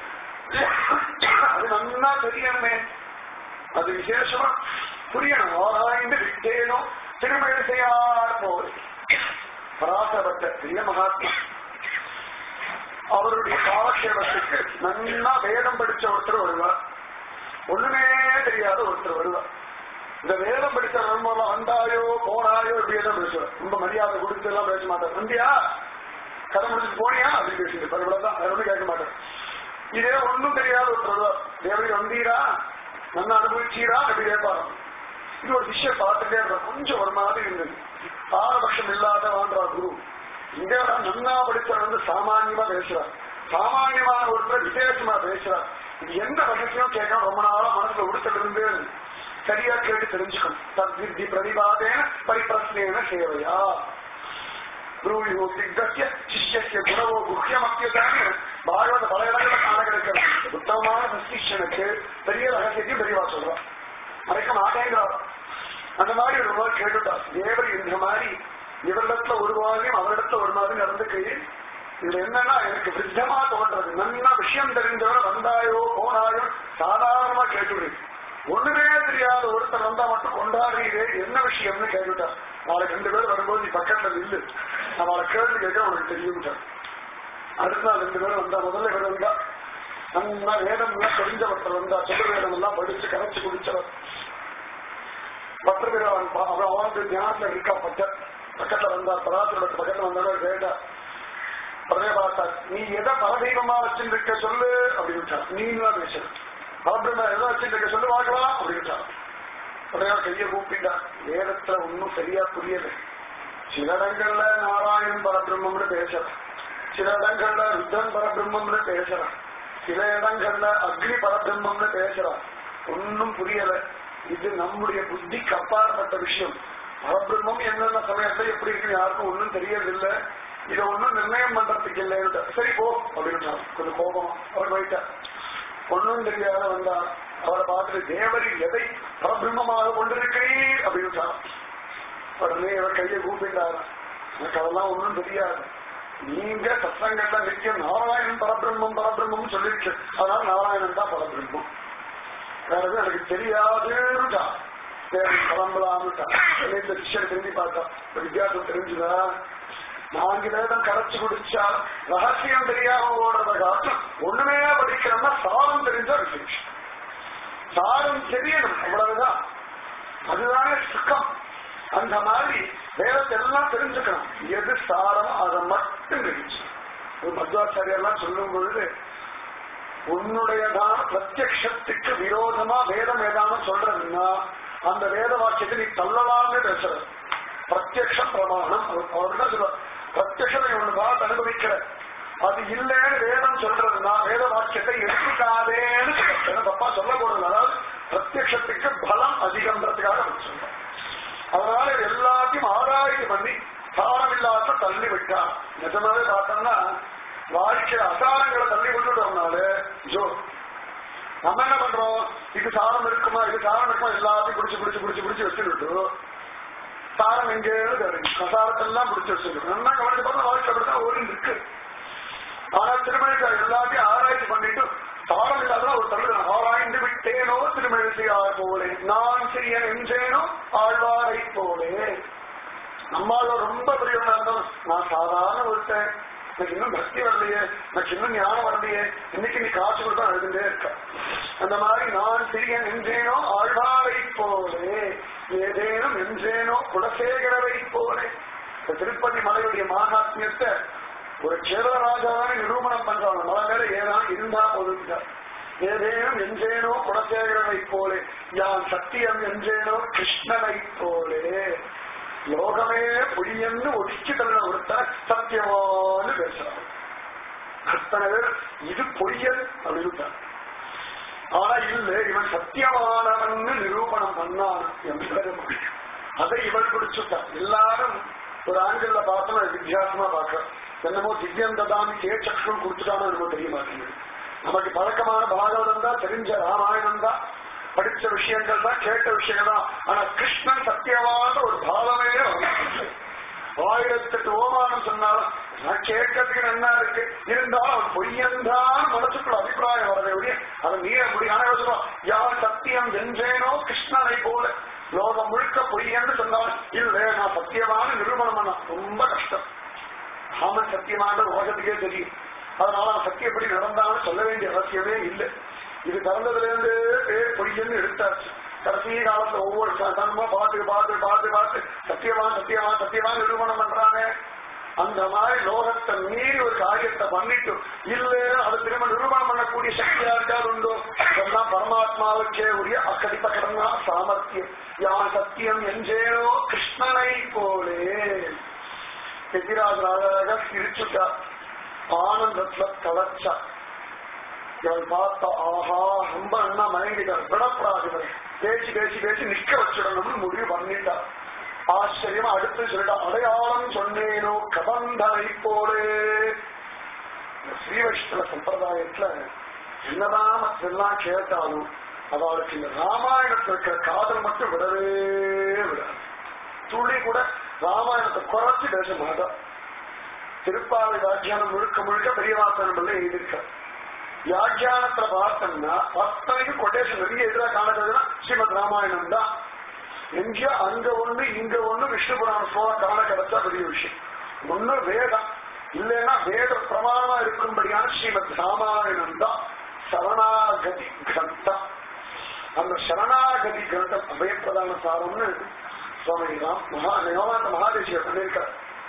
அது நன்னா தெரியணுமே அது விசேஷமா புரியணும் ஆராய்ந்து விட்டேனும் திருமழிசையார் போல் பராசரப்பட்ட பெரிய மகாத்மா அவருடைய காலக்ஷேபத்துக்கு நன்னா வேதம் படிச்ச ஒருத்தர் வருவார் ஒண்ணுமே தெரியாத ஒருத்தர் வருவார் இந்த வேதம் படிச்ச நம்ம வந்தாயோ போனாயோ இப்படியே தான் பேசுவார் ரொம்ப மரியாதை கொடுத்து எல்லாம் பேச மாட்டார் வந்தியா கதை முடிச்சுட்டு போனியா அப்படின்னு பேசிட்டு இவ்வளவுதான் வேற ஒண்ணும் கேட்க மாட்டேன் இதே ஒண்ணும் தெரியாத ஒருத்தர் வருவார் தேவரி வந்தீரா நல்லா அனுபவிச்சீரா அப்படி கேட்பாரு இது ஒரு விஷயம் பார்த்துட்டே இருந்தோம் கொஞ்சம் ஒரு மாதிரி இருந்தது பாரபட்சம் இல்லாத வாழ்றா குரு இங்க நன்னா படிச்சவர் வந்து சாமான்யமா பேசுறார் சாமான்யமான ஒருத்தர் விசேஷமா பேசுறார் இது எந்த ரகசியம் கேட்கணும் ரொம்ப நாளா மனசுல உடுத்தல் இருந்து சரியா கேட்டு தெரிஞ்சுக்கணும் தத்வித்தி பிரதிபாதேன பரிப்பிரஸ்னேன சேவையா ப்ரூயோ சித்தசிய சிஷ்யசிய குணவோ குஹ்யமத்தியதான பாகவத பல இடங்களை காண கிடைக்கிறது உத்தமமான சசிஷனுக்கு பெரிய ரகசியத்தையும் பெரியவா சொல்றான் மறைக்க மாட்டேங்கிறார் அந்த மாதிரி ஒரு நாள் கேட்டுட்டா தேவர் இந்த மாதிரி இவரிடத்துல ஒரு மாதிரியும் அவரிடத்துல ஒரு மாதிரி நடந்துக்கையில் இதுல என்னன்னா எனக்கு விருத்தமா தோன்றது நல்லா விஷயம் தெரிஞ்சவரை வந்தாயோ போனாயோ சாதாரணமா கேட்டுடு ஒண்ணுமே தெரியாத ஒருத்தர் வந்தா மட்டும் கொண்டாடுறீரே என்ன விஷயம்னு கேட்டுட்டார் நாளைக்கு ரெண்டு பேரும் வரும்போது நீ பக்கத்துல நில்லு நான் அவளை கேள்வி கேட்க உனக்கு தெரியும் அடுத்த நாள் ரெண்டு பேரும் வந்தா முதல்ல இவர் வந்தா நல்லா வேதம் எல்லாம் தெரிஞ்ச ஒருத்தர் வந்தா சொல்ல வேதம் எல்லாம் படிச்சு கரைச்சு குடிச்சவர் பத்திர அவன் அவன் அவனுக்கு ஞானத்துல இருக்கா பட்ட பக்கத்துல வந்தா பராசரோட பக்கத்துல வந்தவர் கேட்டா உடனே பார்த்தார் நீ எதை பரதெய்வமா வச்சிருக்க சொல்லு அப்படின்னு நீ தான் பேசுற பரபிரம்ம எதை வச்சிருக்க சொல்லு பார்க்கலாம் அப்படின்னு உடனே அவர் கையை கூப்பிட்டா வேதத்துல ஒன்னும் சரியா புரியல சில இடங்கள்ல நாராயணன் பரபிரம்மம்னு பேசுறான் சில இடங்கள்ல ருத்ரன் பரபிரம்மம்னு பேசுறான் சில இடங்கள்ல அக்னி பரபிரம்மம்னு பேசுறான் ஒன்னும் புரியல இது நம்முடைய புத்திக்கு அப்பாற்பட்ட விஷயம் பரபிரம்மம் என்னென்ன சமயத்துல எப்படி இருக்குன்னு யாருக்கும் ஒன்னும் தெரியறதில்லை இதை ஒன்னும் நிர்ணயம் பண்றதுக்கு இல்லை சரி போ அப்படின்னு கொஞ்சம் கோபம் அவர் போயிட்டார் ஒன்னும் தெரியாத வந்தா அவரை பார்த்துட்டு தேவரி எதை பரபிரம்மமாக கொண்டிருக்கிறீர் அப்படின்னு உடனே இவர் கையை கூப்பிட்டார் எனக்கு அதெல்லாம் ஒன்றும் தெரியாது நீங்க சத்சங்கள்ல நித்தியம் நாராயணன் பரபிரம்மம் பரபிரம்மம் சொல்லிருக்கு அதனால நாராயணன் தான் பரபிரம்மம் வேற எதுவும் எனக்கு தெரியாதுன்னுட்டா சரி கிளம்பலாம்னுட்டா இந்த சிஷ்யர் திரும்பி பார்த்தா இந்த வித்தியாசம் தெரிஞ்சுதா நான்கு வேதம் கரைச்சு குடிச்சா ரகசியம் தெரியாம ஓடுறத காட்டும் ஒண்ணுமே படிக்கிறோம்னா சாரம் தெரிஞ்ச விசேஷம் சாரம் தெரியணும் அவ்வளவுதான் அதுதானே சுக்கம் அந்த மாதிரி வேதத்தை எல்லாம் தெரிஞ்சுக்கணும் எது சாரம் அதை மட்டும் தெரிஞ்சு மத்வாச்சாரியெல்லாம் சொல்லும் பொழுது உன்னுடையதான பிரத்யக்ஷத்துக்கு விரோதமா வேதம் ஏதான சொல்றதுன்னா அந்த வேத வாக்கியத்தை நீ தள்ளலாமே பேசுற பிரத்யக்ஷ பிரமாணம் அவர் என்ன சொல்ற பிரத்யக்ஷம் நீ ஒண்ணு பார்த்து அனுபவிக்கிற அது இல்லைன்னு வேதம் சொல்றதுன்னா வேத வாக்கியத்தை எடுத்துக்காதேன்னு சொல்ற தப்பா சொல்லக்கூடாது அதாவது பிரத்யக்ஷத்துக்கு பலம் அதிகம்ன்றதுக்காக அவர் சொல்றோம் அதனால இது எல்லாத்தையும் ஆராய்ச்சி பண்ணி சாரம் இல்லாத தள்ளி விட்டான் நிஜமாவே பார்த்தோம்னா வாழ்க்கையில அசாரங்களை தள்ளி விட்டுட்டோம்னால ஜோ நம்ம என்ன பண்றோம் இது சாரம் இருக்குமா இது சாரம் இருக்குமா எல்லாத்தையும் பிடிச்சு பிடிச்சு பிடிச்சு பிடிச்சு வச்சுக்கிட்டு சாரம் எங்கேயும் தெரியும் கசாரத்தெல்லாம் பிடிச்சு வச்சுக்கிட்டு நல்லா கவனிச்சு பார்த்தா வாழ்க்கை அப்படிதான் ஓடி இருக்கு ஆனா திருமணிக்கு எல்லாத்தையும் ஆராய்ச்சி பண்ணிட்டு சாரம் இல்லாத ஒரு தள்ளு ஆராய்ந்து விட்டேனோ திருமழிசையார் போலே நான் செய்ய என்றேனோ ஆழ்வாரை போலே நம்மால ரொம்ப பெரியவனா இருந்தோம் நான் சாதாரண ஒருத்தன் எனக்கு இன்னும் பக்தி வரலையே எனக்கு இன்னும் ஞானம் வரலையே இன்னைக்கு நீ காசு கொடுத்தா எழுதுட்டே இருக்க அந்த மாதிரி நான் சிறிய நின்றேனோ ஆழ்வாரை போலே ஏதேனும் நின்றேனோ குலசேகரரை போலே இந்த திருப்பதி மலையுடைய மாகாத்மியத்தை ஒரு கேரளராஜாவான நிரூபணம் பண்றாங்க மலை மேல ஏதான் இருந்தா போதுட்டார் ஏதேனும் என்றேனோ குலசேகரனை போலே யான் சத்தியம் என்றேனோ கிருஷ்ணனை போலே லோகமே பொய்யன்னு ஒதுக்கி தள்ள ஒருத்தர் சத்தியமானு பேசுறாங்க அத்தனை பேர் இது பொய்யல் அப்படின்னு ஆனா இல்ல இவன் சத்தியமானவன் நிரூபணம் பண்ணான் என்பது அதை இவள் பிடிச்சுட்டான் எல்லாரும் ஒரு ஆங்கிள் பார்த்தோம் வித்தியாசமா பார்க்கிறோம் என்னமோ திவ்யம் ததாமி கே சக்ஷம் கொடுத்துட்டானோ என்னமோ தெரிய மாட்டேங்குது நமக்கு பழக்கமான பாகவதம் தான் தெரிஞ்ச ராமாயணம் தான் படிச்ச விஷயங்கள் தான் கேட்ட விஷயங்கள் தான் ஆனா கிருஷ்ணன் சத்தியமான ஒரு பாவமே வரல. ஆயிரத்தெட்டு ஓமானம் சொன்னாலும் நான் கேட்கறதுக்கு நல்லா இருக்கு இருந்தாலும் அவன் பொய்யந்தான் மனசுக்குள்ள அபிப்பிராயம் வரவே ஒழிய அதை மீற முடியும் ஆனா சொல்லுவான் யார் சத்தியம் வென்றேனோ கிருஷ்ணனை போல லோகம் முழுக்க பொய்யன்னு சொன்னால் இல்ல நான் சத்தியமான நிரூபணம் பண்ண ரொம்ப கஷ்டம் ஆமன் சத்தியமான உலகத்துக்கே தெரியும் அதனால அவன் சத்தியப்படி நடந்தான்னு சொல்ல வேண்டிய அவசியமே இல்லை இது பிறந்ததுல இருந்து பேர் பொய்யன்னு எடுத்தாச்சு கடைசி காலத்துல ஒவ்வொரு சனமா பார்த்து பார்த்து பார்த்து பார்த்து சத்தியவான் சத்தியவான் சத்தியவான் நிரூபணம் பண்றானே அந்த மாதிரி லோகத்தை மீறி ஒரு காரியத்தை பண்ணிட்டு இல்ல அதை திரும்ப நிரூபணம் பண்ணக்கூடிய சக்தி யாருக்காவது உண்டோ இதெல்லாம் பரமாத்மாவுக்கே உரிய அக்கடிப்ப கடனா சாமர்த்தியம் யான் சத்தியம் என்றேனோ கிருஷ்ணனை போலே எதிராக அழகாக சிரிச்சுட்டா ஆனந்தத்துல கலச்சா இவள் பார்த்த ஆஹா ரொம்ப அண்ணா மயங்கிட்டார் விடப்படாது இவரை பேசி பேசி பேசி நிக்க வச்சிடணும்னு முடிவு பண்ணிட்டா ஆச்சரியமா அடுத்து சொல்லிட்டா அடையாளம் சொன்னேனோ கபந்தனை போலே இந்த ஸ்ரீ வைஷ்ணவ சம்பிரதாயத்துல என்னதான் மற்றெல்லாம் கேட்டாலும் அவளுக்கு இந்த ராமாயணத்துல இருக்கிற காதல் மட்டும் விடவே விடாது துளி கூட ராமாயணத்தை குறைச்சு பேச மாட்டான் திருப்பாவை வியாக்கியானம் முழுக்க முழுக்க பெரியவாசனம் எழுதியிருக்க வியாக்கியானத்துல பார்த்தோம்னா அத்தனைக்கும் கொட்டேஷன் நிறைய எதிராக காணப்படுதுன்னா ஸ்ரீமத் ராமாயணம் தான் எங்கேயோ அங்க ஒண்ணு இங்க ஒண்ணு விஷ்ணு புராண ஸ்லோகம் காண கிடைச்சா பெரிய விஷயம் ஒண்ணு வேதம் இல்லைன்னா வேத பிரமாணமா இருக்கும்படியான ஸ்ரீமத் ராமாயணம் தான் சரணாகதி கிரந்தம் அந்த சரணாகதி கிரந்தம் அபயப்பிரதான சாரம்னு சுவாமி ராம் மகா யோகாந்த மகாதேசியர் பண்ணியிருக்கார்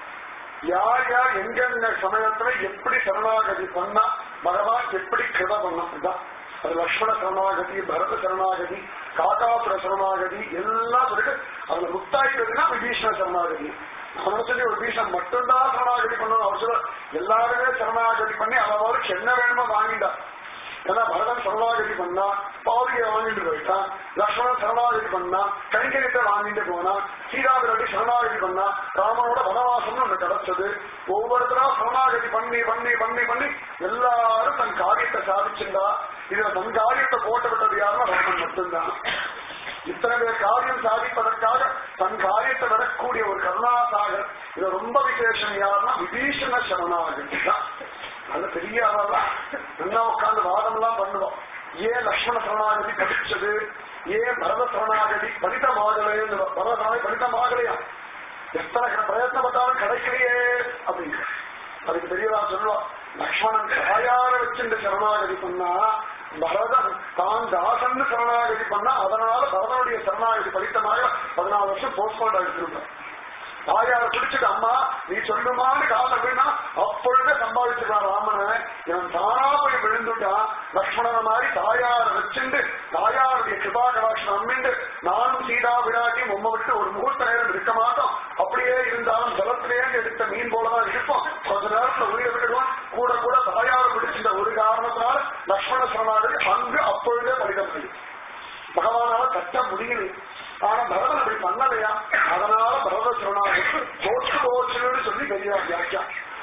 யார் யார் எங்கெங்க சமயத்துல எப்படி சரணாகதி பண்ணா பகவான் எப்படி கிருப பண்ணா அது லக்ஷ்மண சரணாகதி பரத சரணாகதி காகாசுர சரணாகதி எல்லாம் சொல்லிட்டு அதுல முத்தாய்க்கிறதுனா விபீஷண சரணாகதி அவனை சொல்லி ஒரு பீஷன் மட்டும்தான் சரணாகதி பண்ணணும் அவர் சொல்ல எல்லாருமே சரணாகதி பண்ணி அவருக்கு என்ன வேணுமோ வாங்கிட்டா ஏன்னா பரதன் சரணாகதி பண்ணா பாவியை வாங்கிட்டு போயிட்டான் லக்ஷ்மணன் சரணாகதி பண்ணா கைங்கரியத்தை வாங்கிட்டு போனான் சீதாபிரடி சரணாகதி பண்ணா ராமனோட வனவாசம்னு ஒண்ணு கிடைச்சது ஒவ்வொருத்தரா சரணாகதி பண்ணி பண்ணி பண்ணி பண்ணி எல்லாரும் தன் காரியத்தை சாதிச்சிருந்தா இதுல தன் காரியத்தை போட்டு விட்டது யாருன்னா ராமன் மட்டும்தான் இத்தனை பேர் காரியம் சாதிப்பதற்காக தன் காரியத்தை விடக்கூடிய ஒரு கருணாசாகர் இது ரொம்ப விசேஷம் யாருன்னா விபீஷண சரணாகதி தான் நல்ல பெரிய ஆளெல்லாம் நல்லா உட்கார்ந்து வாதம் எல்லாம் பண்ணுவோம் ஏன் லக்ஷ்மண சரணாகதி படிச்சது ஏன் பரத சரணாகதி படித்தமாகலைன்னு பரத சரணாகதி படித்தமாகலையா எத்தனை க- பிரயத்னப்பட்டாலும் கிடைக்கலையே அப்படின்னு அதுக்கு பெரியவா சொல்லுவா லக்ஷ்மணன் தாயார வச்சுட்டு சரணாகதி பண்ணா பரதன் தான் தாசன்னு சரணாகதி பண்ணா அதனால பரதனுடைய சரணாகதி படித்தமாக பதினாலு வருஷம் போஸ்ட்போன் ஆகிட்டு தாயார பிடிச்சிட்டு அம்மா நீ சொல்லுமான்னு கால அப்படின்னா அப்பொழுதே சம்பாதிச்சிருக்கான் ராமனை இவன் தானா போய் விழுந்துட்டான் லக்ஷ்மணன மாதிரி தாயார வச்சுண்டு தாயாருடைய கிருபா கடாட்சம் அம்மிண்டு நானும் சீதா விராட்டி உம்மை விட்டு ஒரு முகூர்த்த நேரம் இருக்க மாட்டோம் அப்படியே இருந்தாலும் ஜலத்திலேயே எடுத்த மீன் போலதான் இருப்போம் கொஞ்ச நேரத்துல உயிரை விட்டுடுவோம் கூட கூட தாயார பிடிச்சிட்ட ஒரு காரணத்தினால லக்ஷ்மண சரணாகதி அங்கு அப்பொழுதே படிக்க முடியும் பகவானால கட்ட முடியல ஆனா பரதன் அப்படி பண்ணலையா அதனால பரத சொன்னாங்க தோற்று போச்சுன்னு சொல்லி பெரிய வியாக்கியா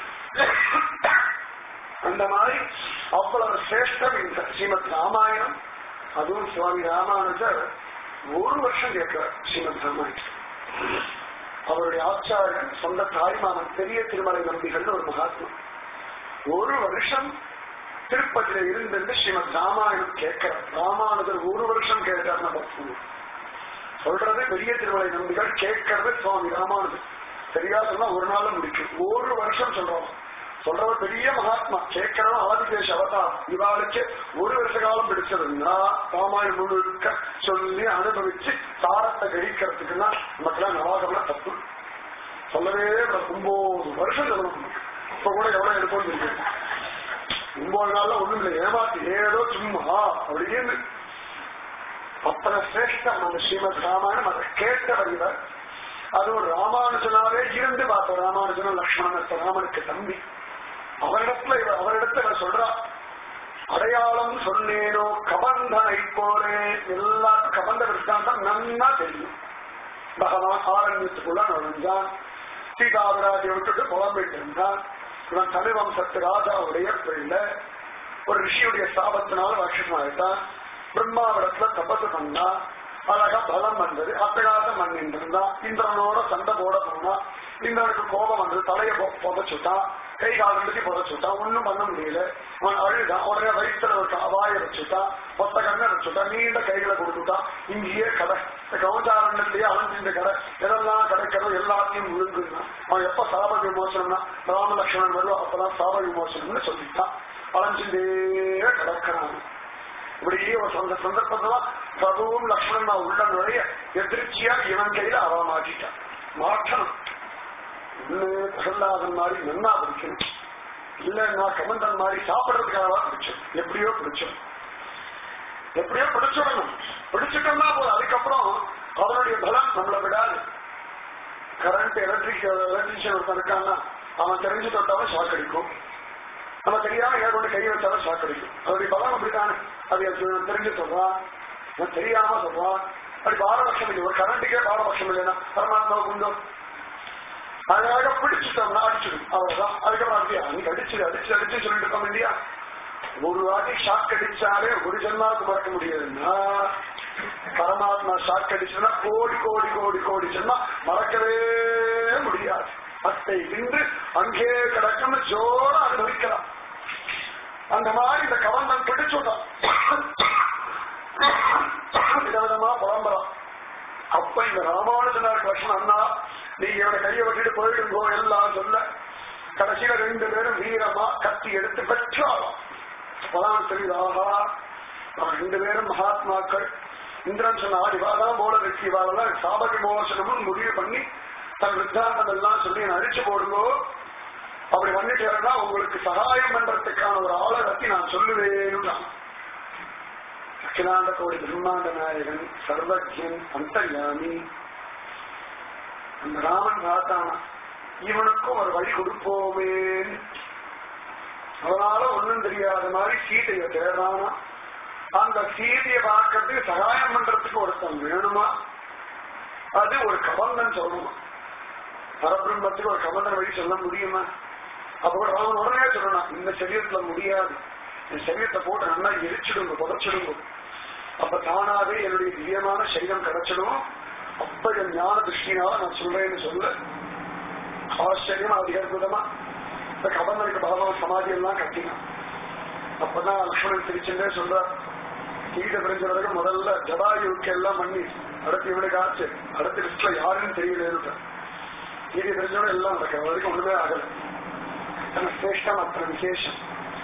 அந்த மாதிரி அவ்வளவு சிரேஷ்டம் இந்த ஸ்ரீமத் ராமாயணம் அதுவும் சுவாமி ராமானுஜர் ஒரு வருஷம் கேட்கிறார் ஸ்ரீமத் ராமாயணம் அவருடைய ஆச்சாரியன் சொந்த தாய்மாமன் பெரிய திருமலை நம்பிகள் ஒரு மகாத்மா ஒரு வருஷம் திருப்பதியில இருந்து ஸ்ரீமத் ராமாயணம் கேட்கிறார் ராமானுஜர் ஒரு வருஷம் கேட்டார் நம்ம சொல்றது பெரிய திருமலை நம்பிகள் கேட்கறது சுவாமி ராமானுஜர் சரியா சொன்னா ஒரு நாள்ல முடிக்கும் ஒரு வருஷம் சொல்றோம் சொல்றவர் பெரிய மகாத்மா கேட்கிறவன் ஆதிகேஷ் அவதாரம் இவாளுக்கு ஒரு வருஷ காலம் பிடிச்சதுன்னா ராமாயணம் முழுக்க சொல்லி அனுபவிச்சு சாரத்தை கழிக்கிறதுக்குன்னா நமக்கெல்லாம் நவாகம்னா தப்பு சொல்லவே கூடாது. ஒன்பது வருஷம் சொல்லணும் இப்ப கூட எவ்வளவு எடுப்போம் தெரியும் ஒன்பது நாள்ல ஒண்ணும் இல்லை ஏமாத்தி ஏதோ சும்மா அப்படின்னு அத்தனை சிரேஷ்டம் அந்த ஸ்ரீமத் ராமாயணம் அதை கேட்டவர் இவர் அதுவும் ராமானுஜனாவே இருந்து பார்த்த ராமானுஜனும் லக்ஷ்மணன் ராமனுக்கு தம்பி அவரிடத்துல இவர் அவரிடத்துல இவர் சொல்றா அடையாளம் சொன்னேனோ கபந்தனை போலே எல்லா கபந்த விற்காந்தம் நன்னா தெரியும் பகவான் ஆரண்யத்துக்குள்ள நுழைஞ்சான் சீதாவிராஜை விட்டுட்டு புலம்பிட்டு இருந்தான் இவன் தமிழ் வம்சத்து ராஜாவுடைய பிள்ளை ஒரு ரிஷியுடைய சாபத்தினால ராட்சசனாயிட்டான் பிரம்மாவிடத்துல தபசு பண்ணா அழகா பலம் வந்தது அட்டகாசம் பண்ணிட்டு இருந்தான் இந்திரனோட சண்டை போட போனா இந்திரனுக்கு கோபம் வந்தது தலையை பொ- புதைச்சுட்டான் கை கால் ரெண்டுத்தையும் புதைச்சுட்டான் ஒண்ணும் பண்ண முடியல அவன் அழுதான் உடனே வயிற்றுல ஒரு வாயை வச்சுட்டான் மொத்த கண்ணை வச்சுட்டான் நீண்ட கைகளை கொடுத்துட்டான் இங்கேயே கடை இந்த கவுஞ்சாரண்யத்திலேயே அலைஞ்சிருந்த கடை எதெல்லாம் கிடைக்கிறதோ எல்லாத்தையும் விழுங்குனான் அவன் எப்ப சாப விமோசனம்னா ராமலட்சுமணன் வருவா அப்பதான் சாப விமோசனம்னு சொல்லிட்டான் அலைஞ்சிட்டே கிடக்கிறான் இப்படியே ஒரு சொந்த சந்தர்ப்பத்துல பிரபுவும் லக்ஷ்மணன் உள்ள நுழைய எதிர்ச்சியா இவன் கையில அவ மாட்டிட்டான் மாற்றணும் ஒண்ணு பிரகலாதன் மாதிரி நன்னா பிடிக்கணும் இல்லைன்னா கமந்தன் மாதிரி சாப்பிடறதுக்காக பிடிச்சோம் எப்படியோ பிடிச்சோம் எப்படியோ பிடிச்சிடணும் பிடிச்சிட்டோம்னா போதும் அதுக்கப்புறம் அவனுடைய பலம் நம்மளை விடாது கரண்ட் எலக்ட்ரிக் எலக்ட்ரிஷியன் ஒருத்தன் இருக்கான்னா அவன் தெரிஞ்சு தொட்டாலும் ஷாக் அடிக்கும் நம்ம தெரியாம ஏன் கொண்டு கை வச்சாலும் ஷாக் அடிக்கும் அவருடைய பலம் அப்படித்தானே அது எனக்கு தெரிஞ்சு சொல்றான் அவன் தெரியாம சொல்றான் அப்படி பாரபட்சம் இல்லை ஒரு கரண்ட்டுக்கே பாரபட்சம் இல்லைன்னா பரமாத்மாவுக்கு உண்டோ அழகாக பிடிச்சிட்டோம்னா அடிச்சிடும் அவ்வளவுதான் அதுக்கப்புறம் அப்படியா நீ அடிச்சு அடிச்சு அடிச்சு சொல்லிட்டு இருக்கோம் இல்லையா ஒரு வாட்டி ஷாக் அடிச்சாலே ஒரு ஜென்மாவுக்கு மறக்க முடியாதுன்னா பரமாத்மா ஷாக் அடிச்சுன்னா கோடி கோடி கோடி கோடி ஜென்மா மறக்கவே முடியாது அத்தை இன்று அங்கே கிடக்கும்னு ஜோர அனுபவிக்கலாம் அந்த மாதிரி இந்த கவர்ந்தன் பிடிச்சுட்டான் விதவிதமா புலம்புறான் அப்ப இந்த ராமானுஜனார் லட்சணம் அண்ணா நீங்க இவனை கையை விட்டுட்டு போயிடுங்கோ எல்லாம் சொல்ல கடைசியில ரெண்டு பேரும் வீரமா கத்தி எடுத்து பெற்றாலும் அப்பதான் தெரியுது ஆஹா அவன் ரெண்டு பேரும் மகாத்மாக்கள் இந்திரன் சொன்ன இவாதான் போல இருக்கு இவாளெல்லாம் சாப விமோசனமும் முடிவு பண்ணி தன் வித்தாந்தம் எல்லாம் சொல்லி என்னை அழிச்சு போடுங்கோ அப்படி பண்ணிட்டேன்னா உங்களுக்கு சகாயம் பண்றதுக்கான ஒரு ஆளை பத்தி நான் சொல்லுவேன்னு அகிலாண்ட கோடி பிரம்மாண்ட நாயகன் சர்வஜன் அந்தர்யாமி அந்த ராமன் பார்த்தானா இவனுக்கும் ஒரு வழி கொடுப்போமே அதனால ஒண்ணும் தெரியாத மாதிரி சீதையை தேடானா அந்த சீதையை பார்க்கறதுக்கு சகாயம் பண்றதுக்கு ஒருத்தன் வேணுமா அது ஒரு கபந்தன் சொல்லணும் பரபிரம்மத்துக்கு ஒரு கபந்தன் வழி சொல்ல முடியுமா அப்ப கூட ராமன் உடனே சொல்லணும் இந்த சரீரத்துல முடியாது இந்த சரீரத்தை போட்டு நல்லா எரிச்சிடுங்க புதைச்சிடுங்க அப்ப தானாவே என்னுடைய திவ்யமான சரீரம் கிடைச்சிடும் அப்ப என் ஞான திருஷ்டினால நான் சொல்றேன்னு சொல்ல ஆச்சரியமா அதிக அற்புதமா இந்த கபந்தனுக்கு பகவான் சமாதி எல்லாம் கட்டினான் அப்பதான் லக்ஷ்மணன் திருச்சென்றே சொல்றார் கீழே பிரிஞ்ச பிறகு முதல்ல ஜடாயுக்கு எல்லாம் பண்ணி அடுத்து இவனுக்கு ஆச்சு அடுத்த லிஸ்ட்ல யாருன்னு தெரியல கீழே பிரிஞ்சோட எல்லாம் நடக்கிற வரைக்கும் ஒண்ணுமே ஆகல அத்தனை சிரேஷ்டம் அத்தனை விசேஷம்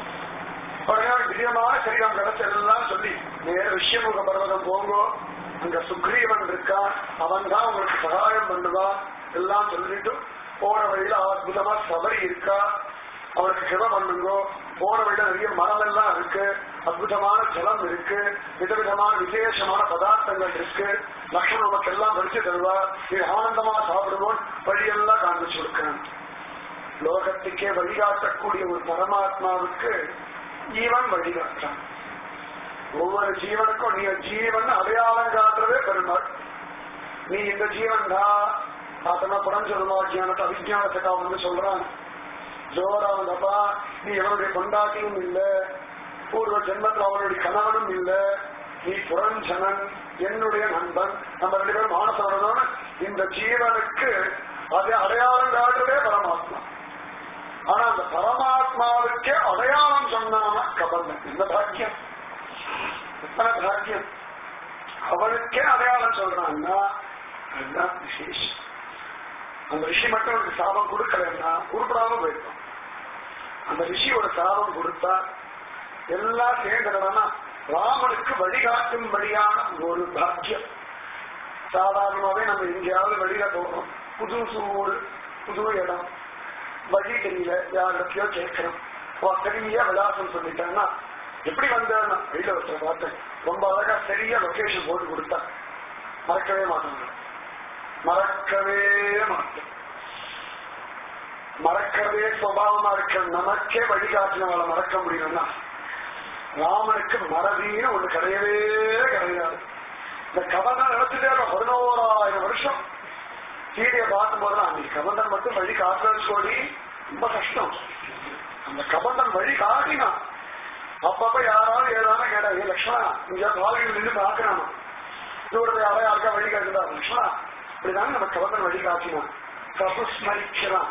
உடனே திவ்யமான சரீரம் கிடைச்ச எல்லாம் சொல்லி நேர விஷயமுக பர்வதம் போங்கோ அங்க சுக்ரீவன் இருக்கான் அவன் தான் உங்களுக்கு சகாயம் பண்ணுவான் எல்லாம் சொல்லிட்டு போற வழியில அற்புதமா சபரி இருக்கா அவருக்கு சிவ பண்ணுங்கோ போற வழியில நிறைய மரம் எல்லாம் இருக்கு அற்புதமான ஜலம் இருக்கு விதவிதமான விசேஷமான பதார்த்தங்கள் இருக்கு லக்ஷ்மணன் நமக்கு எல்லாம் படிச்சு தருவா இது ஆனந்தமா சாப்பிடுவோம் வழியெல்லாம் காண்பிச்சு கொடுக்கிறேன் லோகத்துக்கே வழிகாட்டக்கூடிய ஒரு பரமாத்மாவுக்கு ஜீவன் வழிகாட்டான் ஒவ்வொரு ஜீவனுக்கும் நீ ஜீவன் அடையாளம் காட்டுறதே பெருமாள் நீ இந்த ஜீவன் தான் பார்த்தோம்னா புறஞ்சொல்மா ஜீவனத்தை அவிஜானத்துக்கா வந்து சொல்றான் ஜோரா வந்தப்பா நீ எவனுடைய கொண்டாட்டியும் இல்ல பூர்வ ஜென்மத்தில் அவனுடைய கணவனும் இல்ல நீ புரஞ்சனன் என்னுடைய நண்பன் நம்ம ரெண்டு பேரும் மானசவரதோடு இந்த ஜீவனுக்கு அது அடையாளம் காட்டுறதே பரமாத்மா ஆனா அந்த பரமாத்மாவுக்கே அடையாளம் சொன்னாம கபந்தன் இந்த பாக்கியம் எத்தனை பாக்கியம் அவனுக்கே அடையாளம் சொல்றான்னா அதுதான் விசேஷம் அந்த ரிஷி மட்டும் ஒரு சாபம் கொடுக்கலன்னா உருப்படாம போயிருக்கும் அந்த ரிஷி ஒரு சாபம் கொடுத்தா எல்லாம் சேர்ந்துடனா ராமனுக்கு வழிகாட்டும்படியான ஒரு பாக்கியம் சாதாரணமாவே நம்ம எங்கேயாவது வெளியில போறோம் புது சூடு புது இடம் வழி தெரியல யாரிடத்தையோ கேட்கிறோம் சரியா விலாசம் சொல்லிட்டாங்கன்னா எப்படி வந்தேன்னா வெளியில ஒருத்தர் பார்த்தேன் ரொம்ப அழகா சரியா லொகேஷன் போட்டு கொடுத்தா மறக்கவே மாட்டாங்க மறக்கவே மாட்டேன் மறக்கிறதே சுவாவமா இருக்க நமக்கே வழிகாட்டினவளை மறக்க முடியும்னா ராமனுக்கு மறதின்னு ஒண்ணு கிடையவே கிடையாது இந்த கபந்தன் நடத்திட்டே பதினோராயிரம் வருஷம் சீதையை பார்க்கும் போதுதான் அன்னைக்கு கபந்தன் மட்டும் வழி காட்டுறது சொல்லி ரொம்ப கஷ்டம் அந்த கபந்தன் வழி காட்டினான் அப்பப்ப யாராவது ஏதாவது கேட்டா ஏ லக்ஷ்மணா இங்க காலையில் நின்று பாக்குறான் தூரத்தை யாரோ யாருக்கா வழி காட்டுதா லக்ஷ்மணா இப்படிதான் நம்ம கபந்தன் வழி காட்டினான் பிரபு ஸ்மரிக்கிறான்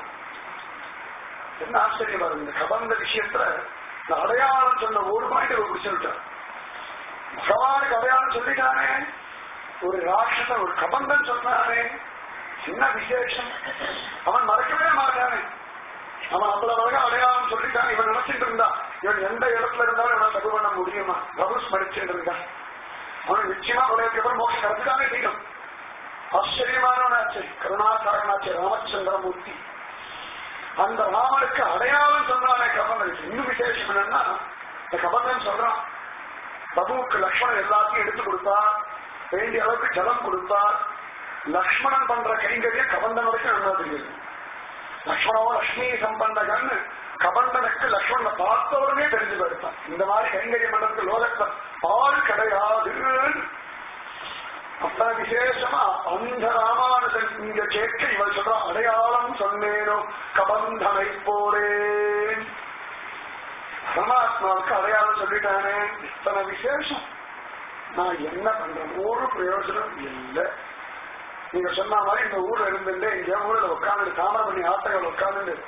என்ன ஆச்சரியம் பாருங்க இந்த கபந்த விஷயத்துல இந்த அடையாளம் சொன்ன ஒரு பாயிண்ட் ஒரு பிடிச்சிருக்கான் பகவானுக்கு அடையாளம் சொல்லிட்டானே ஒரு ராட்சசன் ஒரு கபந்தன் சொன்னானே என்ன விசேஷம் அவன் மறக்கவே மாட்டானே அவன் அவ்வளவு அழகா அடையாளம் சொல்லிட்டான் இவன் நினைச்சிட்டு இருந்தா இவன் எந்த இடத்துல இருந்தாலும் இவனை தப்பு பண்ண முடியுமா பிரபு ஸ்மரிச்சுட்டு இருந்தா அவன் நிச்சயமா கொலைக்கு அப்புறம் மோட்சம் கிடைச்சுதானே செய்யும் ஆச்சரியமானவனாச்சு கருணாசாரனாச்சு ராமச்சந்திரமூர்த்தி அந்த ராமனுக்கு அடையாளம் சொன்னானே கபந்தன் இன்னும் விசேஷம் என்னன்னா இந்த கபந்தன் சொல்றான் பிரபுவுக்கு லக்ஷ்மணன் எல்லாத்தையும் எடுத்து கொடுத்தார் வேண்டிய அளவுக்கு ஜலம் கொடுத்தார் லக்ஷ்மணன் பண்ற கைங்கரியம் கபந்தன் வரைக்கும் நல்லா தெரியுது லக்ஷ்மணோ லக்ஷ்மி சம்பந்தகன் கபந்தனுக்கு லக்ஷ்மணனை பார்த்தவருமே தெரிஞ்சு போயிருப்பான் இந்த மாதிரி கைங்கரியம் பண்றதுக்கு லோகத்துல ஆள் கிடையாது அப்ப விசேஷமா அந்த ராமானுஜன் இங்க கேட்க இவள் சொல்ற அடையாளம் சொன்னேனோ கபந்தனை போறேன் பரமாத்மாவுக்கு அடையாளம் சொல்லிட்டானே இத்தனை விசேஷம் நான் என்ன பண்றேன் ஒரு பிரயோஜனம் இல்லை நீங்க சொன்ன மாதிரி இந்த ஊர்ல இருந்துட்டு இங்க ஊர்ல உட்காந்து தாமரமணி ஆட்டங்கள் உட்காந்து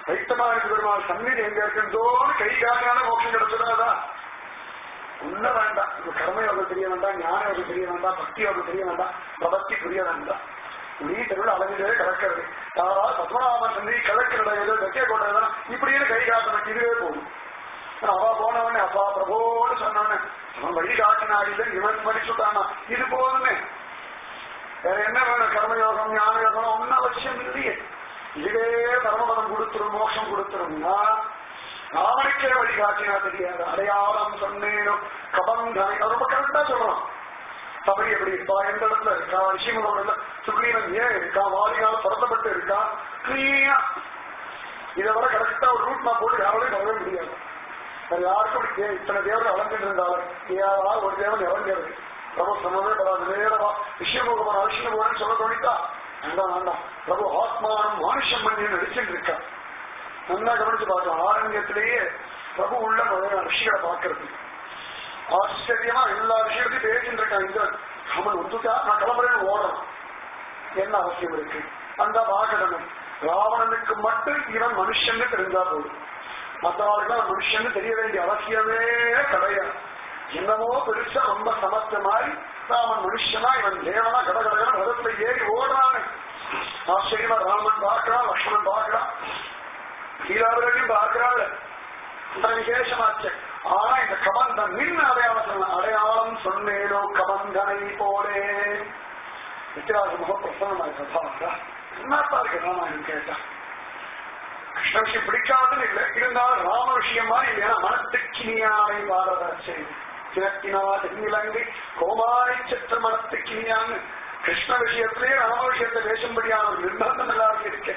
வைத்தமான பெருமாள் சந்நிதி எங்க இருக்குன்றோன்னு கை காட்டினால மோட்சம் கிடைச்சிடாதா ஒண்ணு வேண்டாம் இது கர்மயோகம் தெரிய வேண்டாம் ஞான யோகம் தெரிய வேண்டாம் பக்தி யோகம் தெரிய வேண்டாம் பிரபத்தி புரிய வேண்டாம் நீ தெருவில் அளவிலே கலக்கிறது யாரா பத்மநாபன் சந்தி கலக்கிறத ஏதோ வெட்டிய கொண்டதான் இப்படியே கை காட்டணும் இதுவே போதும் அவ போனவனே அப்பா பிரபோன்னு சொன்னவனே அவன் வழி காட்டினா இல்லை இவன் மதிச்சுட்டானா இது போதுமே வேற என்ன வேணும் கர்மயோகம் ஞான யோகம் ஒன்னும் அவசியம் இல்லையே இதுவே பரமபதம் கொடுத்துரும் மோட்சம் கொடுத்துரும்னா நாளைக்கே வழி காட்டினா தெரியாது அடையாளம் சொன்னேனும் கபந்தாய் ரொம்ப கரெக்டா சொல்றான் சபரி எப்படி இருக்கா எந்த இடத்துல இருக்கா ரிஷிமுகம்ல சுக்ரீவன் ஏன் இருக்கா வாலியால பரத்தப்பட்டு இருக்கா கிளீனா இதை வர கரெக்டா ஒரு ரூட் நான் போட்டு யாராலையும் வரவே முடியாது வேற யாருக்கும் இப்படி தே- இத்தனை தேவர்கள் அலங்கிட்டு இருந்தாலும் ஏதாவது ஒரு தேவன் இறங்கிறது பிரபு சொன்னதே பரவாயில்ல நேரமா விஷயமுகமான விஷயமுகன்னு சொல்ல தோணித்தா வேண்டாம் வேண்டாம் பிரபு ஆத்மானம் மானுஷம் பண்ணி நடிச்சுட்டு இருக்கா நல்லா கவனிச்சு பார்த்தோம் ஆரண்யத்திலேயே பிரபு உள்ள நுழைய ரிஷிகளை பார்க்கறது ஆச்சரியமா எல்லா விஷயத்தையும் பேசிட்டு இருக்கான் இந்த அவன் ஒத்துட்டா நான் கிளம்புறேன்னு ஓடுறான் என்ன அவசியம் இருக்கு அந்த வாகனம் ராவணனுக்கு மட்டும் இவன் மனுஷன்னு தெரிஞ்சா போதும் மற்றவர்களுக்கு மனுஷன்னு தெரிய வேண்டிய அவசியமே கிடையாது என்னமோ பெருசா ரொம்ப சமத்த மாதிரி ராமன் மனுஷனா இவன் தேவனா கடகடகன ரதத்துல ஏறி ஓடுறான்னு ஆச்சரியமா ராமன் பார்க்கிறான் லக்ஷ்மணன் பார்க்கிறான் சீதாவிரையும் பார்க்கிறாள் இந்த விசேஷமாச்சு ஆனா இந்த கபந்தன் நின்று அடையாளம் சொன்ன அடையாளம் சொன்னேனோ கபந்தனை போலே வித்தியாச முக பிரசன்னமாயிருக்கா என்னப்பா இருக்கு ராமாயணம் கேட்டா கிருஷ்ண விஷயம் பிடிக்காதுன்னு இல்லை இருந்தாலும் ராம விஷயம் மாதிரி இல்லையா மனத்துக்கினியானை பாரத செய்தி கிழக்கினா தென்னிலங்கை கோமாரி சற்ற மனத்துக்கினியான்னு கிருஷ்ண விஷயத்திலே ராம விஷயத்தை பேசும்படியான ஒரு நிர்பந்தம் எல்லாருக்கும் இருக்கு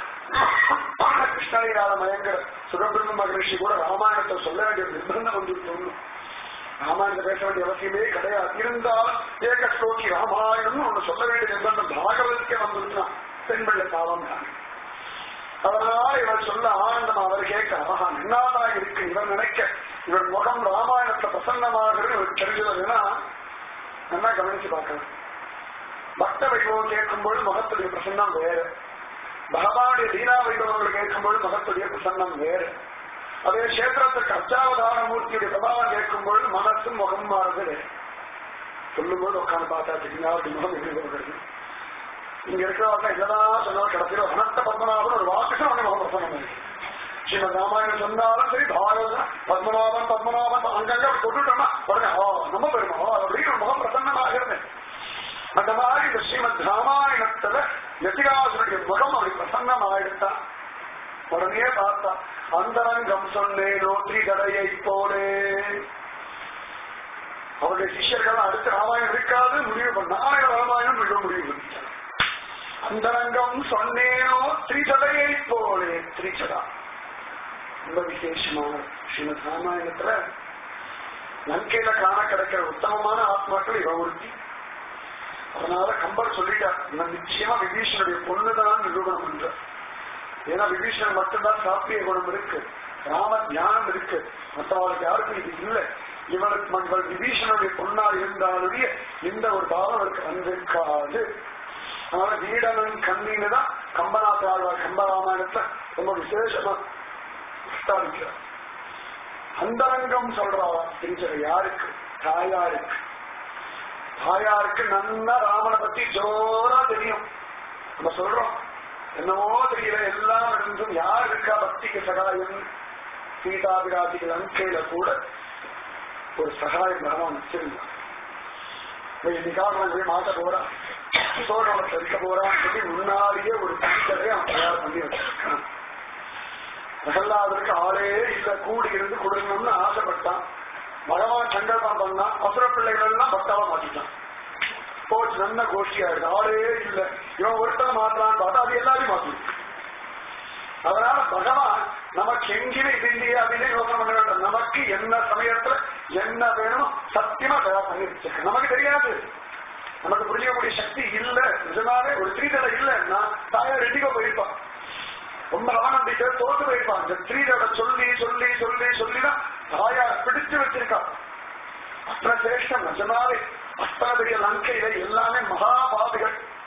கிருஷ்ணலீலால மயங்கர சுகபிரம்ம மகரிஷி கூட ராமாயணத்தை சொல்ல வேண்டிய ஒரு நிர்பந்தம் வந்து சொல்லணும் ராமாயணத்தை பேச வேண்டிய அவசியமே கிடையாது இருந்தாலும் ஏக ஸ்லோகி ராமாயணம்னு ஒண்ணு சொல்ல வேண்டிய நிர்பந்தம் பாகவதற்கே வந்துருந்தான் பெண்பிள்ளை காலம் தான் அதனால இவர் சொல்ல ஆனந்தம் அவர் கேட்க ஆஹா நன்னாதான் இருக்கு இவர் நினைக்க இவர் முகம் ராமாயணத்துல பிரசன்னமாகிறது இவர் தெரிஞ்சதுன்னா நல்லா கவனிச்சு பார்க்கணும் பக்த வைபவம் கேட்கும்போது முகத்துடைய பிரசன்னம் வேறு பகவானுடைய லீலா வைபவங்கள் கேட்கும்போது முகத்துடைய பிரசன்னம் வேறு அதே கஷேத்திரத்துக்கு அச்சாவதார மூர்த்தியுடைய பிரபாவம் கேட்கும்போது மனசும் முகம் மாறுது வேறு சொல்லும்போது உட்காந்து பார்த்தா தெரியும் அவருடைய முகம் எப்படி வருகிறது இங்க இருக்கிறவங்க என்னதான் சொன்னாலும் கடைசியில் அனந்த பத்மநாபன் ஒரு வாக்குக்கு அவனை முகம் பிரசன்னம் இருக்கு ஸ்ரீமத் ராமாயணம் சொன்னாலும் சரி பாரதம் பத்மநாபன் பத்மநாபன் அங்கங்க கொண்டுட்டோம்னா உடனே ஆ நம்ம பெருமா அப்படின்னு ஒரு முகம் பிரசன்னமாகிறது அந்த மாதிரி இந்த ஸ்ரீமத் ராமாயணத்துல யதிராசனுடைய முகம் அப்படி பிரசன்னம் ஆயிடுத்தான் உடனே பார்த்தா அந்தரங்கம் சொன்னேனோ திரிகடையை போலே அவருடைய சிஷ்யர்கள் அடுத்த ராமாயணம் இருக்காது முடிவு பண்ண ஆய ராமாயணம் மிக முடிவு பண்ணிட்டார் அந்தரங்கம் சொன்னேனோ திரிசடையை போலே திரிசடா ரொம்ப விசேஷமான ஸ்ரீமத் ராமாயணத்துல லங்கையில காண கிடைக்கிற உத்தமமான ஆத்மாக்கள் இவ ஒருத்தி அதனால கம்பர் சொல்லிட்டார் இவன் நிச்சயமா விபீஷனுடைய பொண்ணுதான் நிரூபணம் பண்ற ஏன்னா விபீஷணன் மட்டும்தான் சாப்பிய குணம் இருக்கு ராம ஞானம் இருக்கு மற்றவர்களுக்கு யாருக்கும் இது இல்லை இவனுக்கு இவள் விபீஷனுடைய பொண்ணா இருந்தாலுடைய இந்த ஒரு பாவம் அவருக்கு வந்திருக்காது அதனால வீடனன் கண்ணின்னு தான் கம்பநாத்த ஆழ்வார் கம்பராமாயணத்துல ரொம்ப விசேஷமா பிரஸ்தாபிக்கிறார் அந்தரங்கம் சொல்றாவா தெரிஞ்சது யாருக்கு தாயாருக்கு தாயாருக்கு நன்னா ராமனை பத்தி ஜோரா தெரியும் நம்ம சொல்றோம் என்னமோ தெரியல எல்லாம் இருந்தும் யார் இருக்கா பக்திக்கு சகாயம் சீதாபிராதிகள் அங்கையில கூட ஒரு சகாயம் பகவான் வச்சிருந்தான் இவன் இன்னைக்காக நான் போய் மாட்ட போறான் சோழனை இருக்க போறான் சொல்லி முன்னாடியே ஒரு தீக்கரை அவன் தயார் பண்ணி வச்சிருக்கான் பிரகலாதருக்கு ஆளே இல்ல கூடி இருந்து கொடுக்கணும்னு ஆசைப்பட்டான் பகவான் சங்கல்பம் பண்ணா அசுர பிள்ளைகள் எல்லாம் பக்தாவா மாட்டிட்டான் போச்சு நல்ல கோஷ்டியா இருக்கு ஆளே இல்ல இவன் ஒருத்தனை மாற்றான்னு பார்த்தா அது எல்லாரையும் மாத்திருக்கு அதனால பகவான் நமக்கு எங்கிலும் இது இல்லையே அப்படின்னு யோசனை பண்ண வேண்டாம் நமக்கு என்ன சமயத்துல என்ன வேணும் சத்தியமா தயார் பண்ணி வச்சிருக்க நமக்கு தெரியாது நமக்கு புரியக்கூடிய சக்தி இல்ல நிஜமாவே ஒரு ஸ்ரீதலை இல்லைன்னா தாயார் எண்ணிக்கோ போயிருப்பான் ரொம்ப ஆனந்திக்க தோத்து போயிருப்பான் இந்த ஸ்ரீதலை சொல்லி சொல்லி சொல்லி சொல்லிதான் தாயார் பிடிச்சு வச்சிருக்கான் அத்தனை சிரேஷ்டம் நிஜமாவே அத்தனை பெரிய லங்கையில எல்லாமே மகாபாவிகள்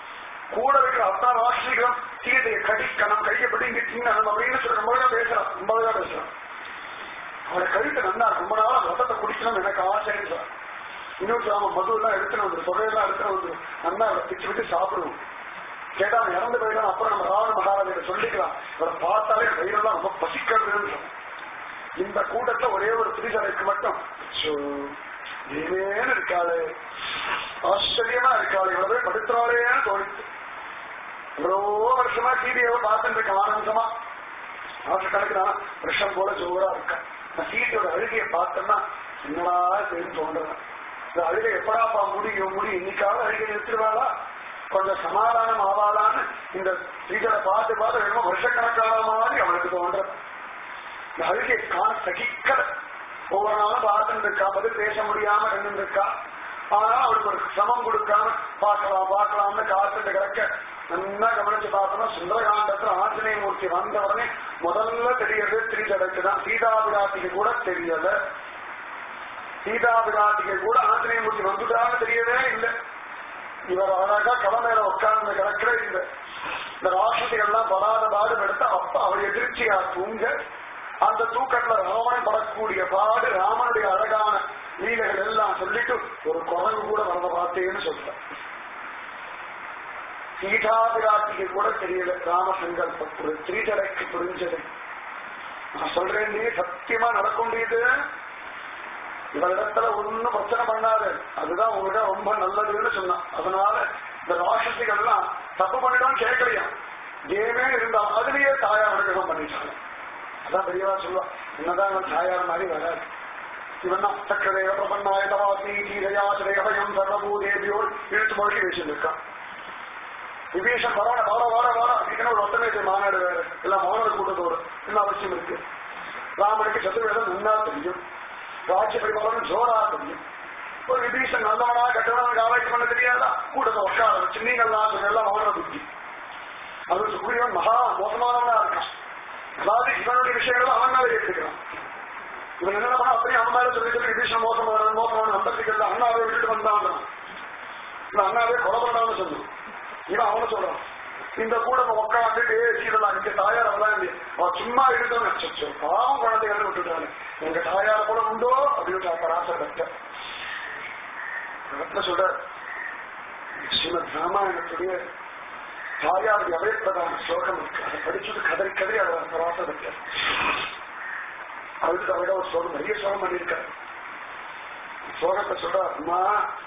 கூட இருக்கிற அத்தா ராஷ்டிரிகளும் சீதையை கடிக்கணும் கையை பிடிங்க திங்கணும் அப்படின்னு சொல்லி ரொம்ப அழகா பேசுறான் ரொம்ப அழகா பேசுறான் அவரை கழுத்து நல்லா ரொம்ப நாளா ரத்தத்தை குடிக்கணும் எனக்கு ஆசைன்னு சொல்றான் இன்னொரு ஆமா மது எல்லாம் எடுத்துன்னு வந்து தொகையெல்லாம் எடுத்துன்னு வந்து நல்லா அவரை பிச்சு விட்டு சாப்பிடுவோம் கேட்டா அவன் இறந்து போயிடும் அப்புறம் நம்ம ராவண மகாராஜரை சொல்லிக்கலாம் இவரை பார்த்தாலே வயிறெல்லாம் ரொம்ப பசிக்கிறதுன்னு சொன்னான் இந்த கூட்டத்துல ஒரே ஒரு திரிசடைக்கு மட்டும் அச்சோ, தேவேன்னு இருக்காளே ஆச்சரியமா இருக்காளே இவ்வளவு படுத்துறாளேன்னு தோணிச்சு இவ்வளோ வருஷமா சீதையை பார்த்துட்டு இருக்க ஆனந்தமா ஆசைக்கணக்கு நான் வருஷம் போல ஜோரா இருக்கேன் நான் சீதையோட அழுகையை பார்த்தேன்னா என்னடா செய்யும் தோன்றேன் இந்த அழுகை எப்படாப்பா முடியும் முடியும் இன்னைக்காவது அழுகை நிறுத்திடுவாளா கொஞ்சம் சமாதானம் ஆவாளான்னு இந்த சீதரை பார்த்து பார்த்து என்னமோ வருஷக்கணக்கான மாதிரி அவனுக்கு தோன்றது இந்த அழுகை காண சகிக்கல ஒவ்வொரு நாளும் பார்த்துட்டு இருக்கா பதில் பேச முடியாம நின்று இருக்கா ஆனா அவளுக்கு ஒரு சிரமம் கொடுக்காம பார்க்கலாம் பார்க்கலாம்னு காத்துட்டு கிடக்க நல்லா கவனிச்சு பார்த்தோம்னா சுந்தரகாண்டத்துல ஆஞ்சநேய மூர்த்தி வந்த உடனே முதல்ல தெரியறது திரிஜடக்கு தான் சீதா பிராட்டிக்கு கூட தெரியல சீதா பிராட்டிக்கு கூட ஆஞ்சநேய மூர்த்தி வந்துட்டான்னு தெரியவே இல்லை இவர் அழகா கவ மேல உட்கார்ந்து கிடக்கிற இந்த இந்த ராட்சசிகள்லாம் படாத பாடு எடுத்து அப்ப அவர் எதிர்ச்சியா தூங்க அந்த தூக்கத்துல ராமன் படக்கூடிய பாடு ராமனுடைய அழகான லீலைகள் எல்லாம் சொல்லிட்டு ஒரு குரங்கு கூட வரத பார்த்தேன்னு சொல்றேன் சீதா பிராட்டிக்கு கூட தெரியல ராமசங்கல்பம் ஒரு திரிஜடைக்கு புரிஞ்சது நான் சொல்றேன் நீ சத்தியமா நடக்கொண்டியது இவரிடத்துல ஒண்ணும் பிரச்சனை பண்ணாது அதுதான் உங்ககிட்ட ரொம்ப நல்லதுன்னு சொன்னான் அதனால இந்த ராட்சசிகள்லாம் தப்பு பண்ணிடும் கேட்கலையா தேவே இருந்தா அதுலயே தாயார் அனுகிரகம் பண்ணிட்டாங்க அதான் பெரியவா சொல்லுவா என்னதான் இவன் தாயார் மாதிரி வராது இவன் சக்கரதேவ பிரபன்னாயதவாசி கீதையாசிரயம் சர்வபூதேவியோடு இழுத்து மொழி வச்சிருக்கான் விபீஷன் வரான வார வார வார அப்படின்னு ஒரு ஒத்தனை மாநாடு வேற எல்லாம் மாநாடு கூட்டத்தோடு என்ன அவசியம் இருக்கு ராமனுக்கு சதுர்வேதம் நன்னா தெரியும் ராஜ்ய பரிபாலனம் ஜோரா தெரியும் ஒரு விபீஷன் நல்லவனா கெட்டவனா ஆராய்ச்சி பண்ண தெரியாதா கூட்டத்தை உட்கார வச்சு நீங்கள்லாம் சொன்ன எல்லாம் மௌன புத்தி அது சுக்ரீவன் மகா மோசமானவனா இருக்கான் அதாவது இவனுடைய விஷயங்கள் அவன் மேலே ஏற்றுக்கிறான் இவன் என்ன பண்ணா அப்படியே அவன் மேல சொல்லி சொல்லி விபீஷன் மோசமான மோசமான நம்பர்கள் அண்ணாவை விட்டுட்டு வந்தான் இவன் அண்ணாவே கொலை பண்ணான்னு சொன்னான் இவன் அவனை சொல்றான் இந்த கூட உட்காந்து பேசிடலாம் இங்க தாயார் அவதான் அவன் சும்மா இருக்கணும் அச்சோ பாவம் குழந்தைகள் விட்டுட்டாங்க எங்க தாயார் கூட உண்டோ அப்படின்னு பராசர கட்ட ரத்ன சொல்ற ஸ்ரீமத் ராமாயணத்துடைய தாயாருடைய அவையப்பதான ஸ்லோகம் இருக்கு அதை படிச்சுட்டு கதறி கதறி அவர் பராசர கட்ட அதுக்கு அவரோட ஒரு ஸ்லோகம் நிறைய ஸ்லோகம் பண்ணியிருக்காரு ஸ்லோகத்தை சொல்ற அம்மா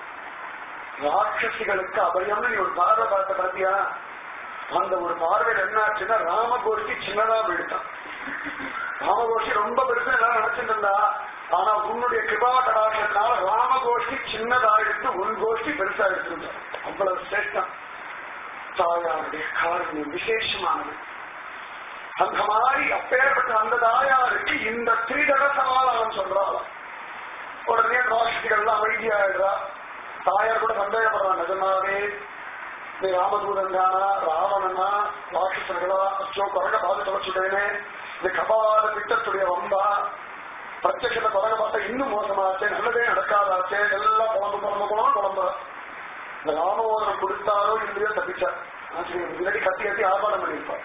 ராட்சசிகளுக்கு அபயம்னு நீ ஒரு பார்வை பார்த்த பாத்தியா அந்த ஒரு பார்வையில் என்ன ஆச்சுன்னா ராமகோஷ்டி சின்னதா போயிட்டான் ராமகோஷ்டி ரொம்ப பெருசா எல்லாம் நினைச்சிட்டு இருந்தா ஆனா உன்னுடைய கிருபா கடாசத்தினால ராமகோஷ்டி சின்னதா எடுத்து உன் கோஷ்டி பெருசா எடுத்துருந்த அவ்வளவு சிரேஷ்டம் தாயாருடைய காரியம் விசேஷமானது அந்த மாதிரி அப்பேற்பட்ட அந்த தாயாருக்கு இந்த திரிதட சமாதானம் சொல்றாள் உடனே ராட்சசிகள்லாம் அமைதியாயிடுறா தாயார் கூட சந்தேகப்படுறாங்க நிஜமாவே நீ ராமதூதன் தானா ராவணனா ராட்சசர்களா அச்சோ குரங்க பார்த்து தொலைச்சுட்டேனே இது கபாத பித்தத்துடைய வம்பா பிரத்யத்தை குரங்க பார்த்தா இன்னும் மோசமாச்சே நல்லதே நடக்காதாச்சே எல்லாம் குழம்பு குழம்பு குழம்பு குழம்பு இந்த ராமபோதனம் கொடுத்தாரோ இல்லையோ தப்பிச்சார் ஆசிரியர் முன்னாடி கத்தி கத்தி ஆபாடம் பண்ணியிருப்பார்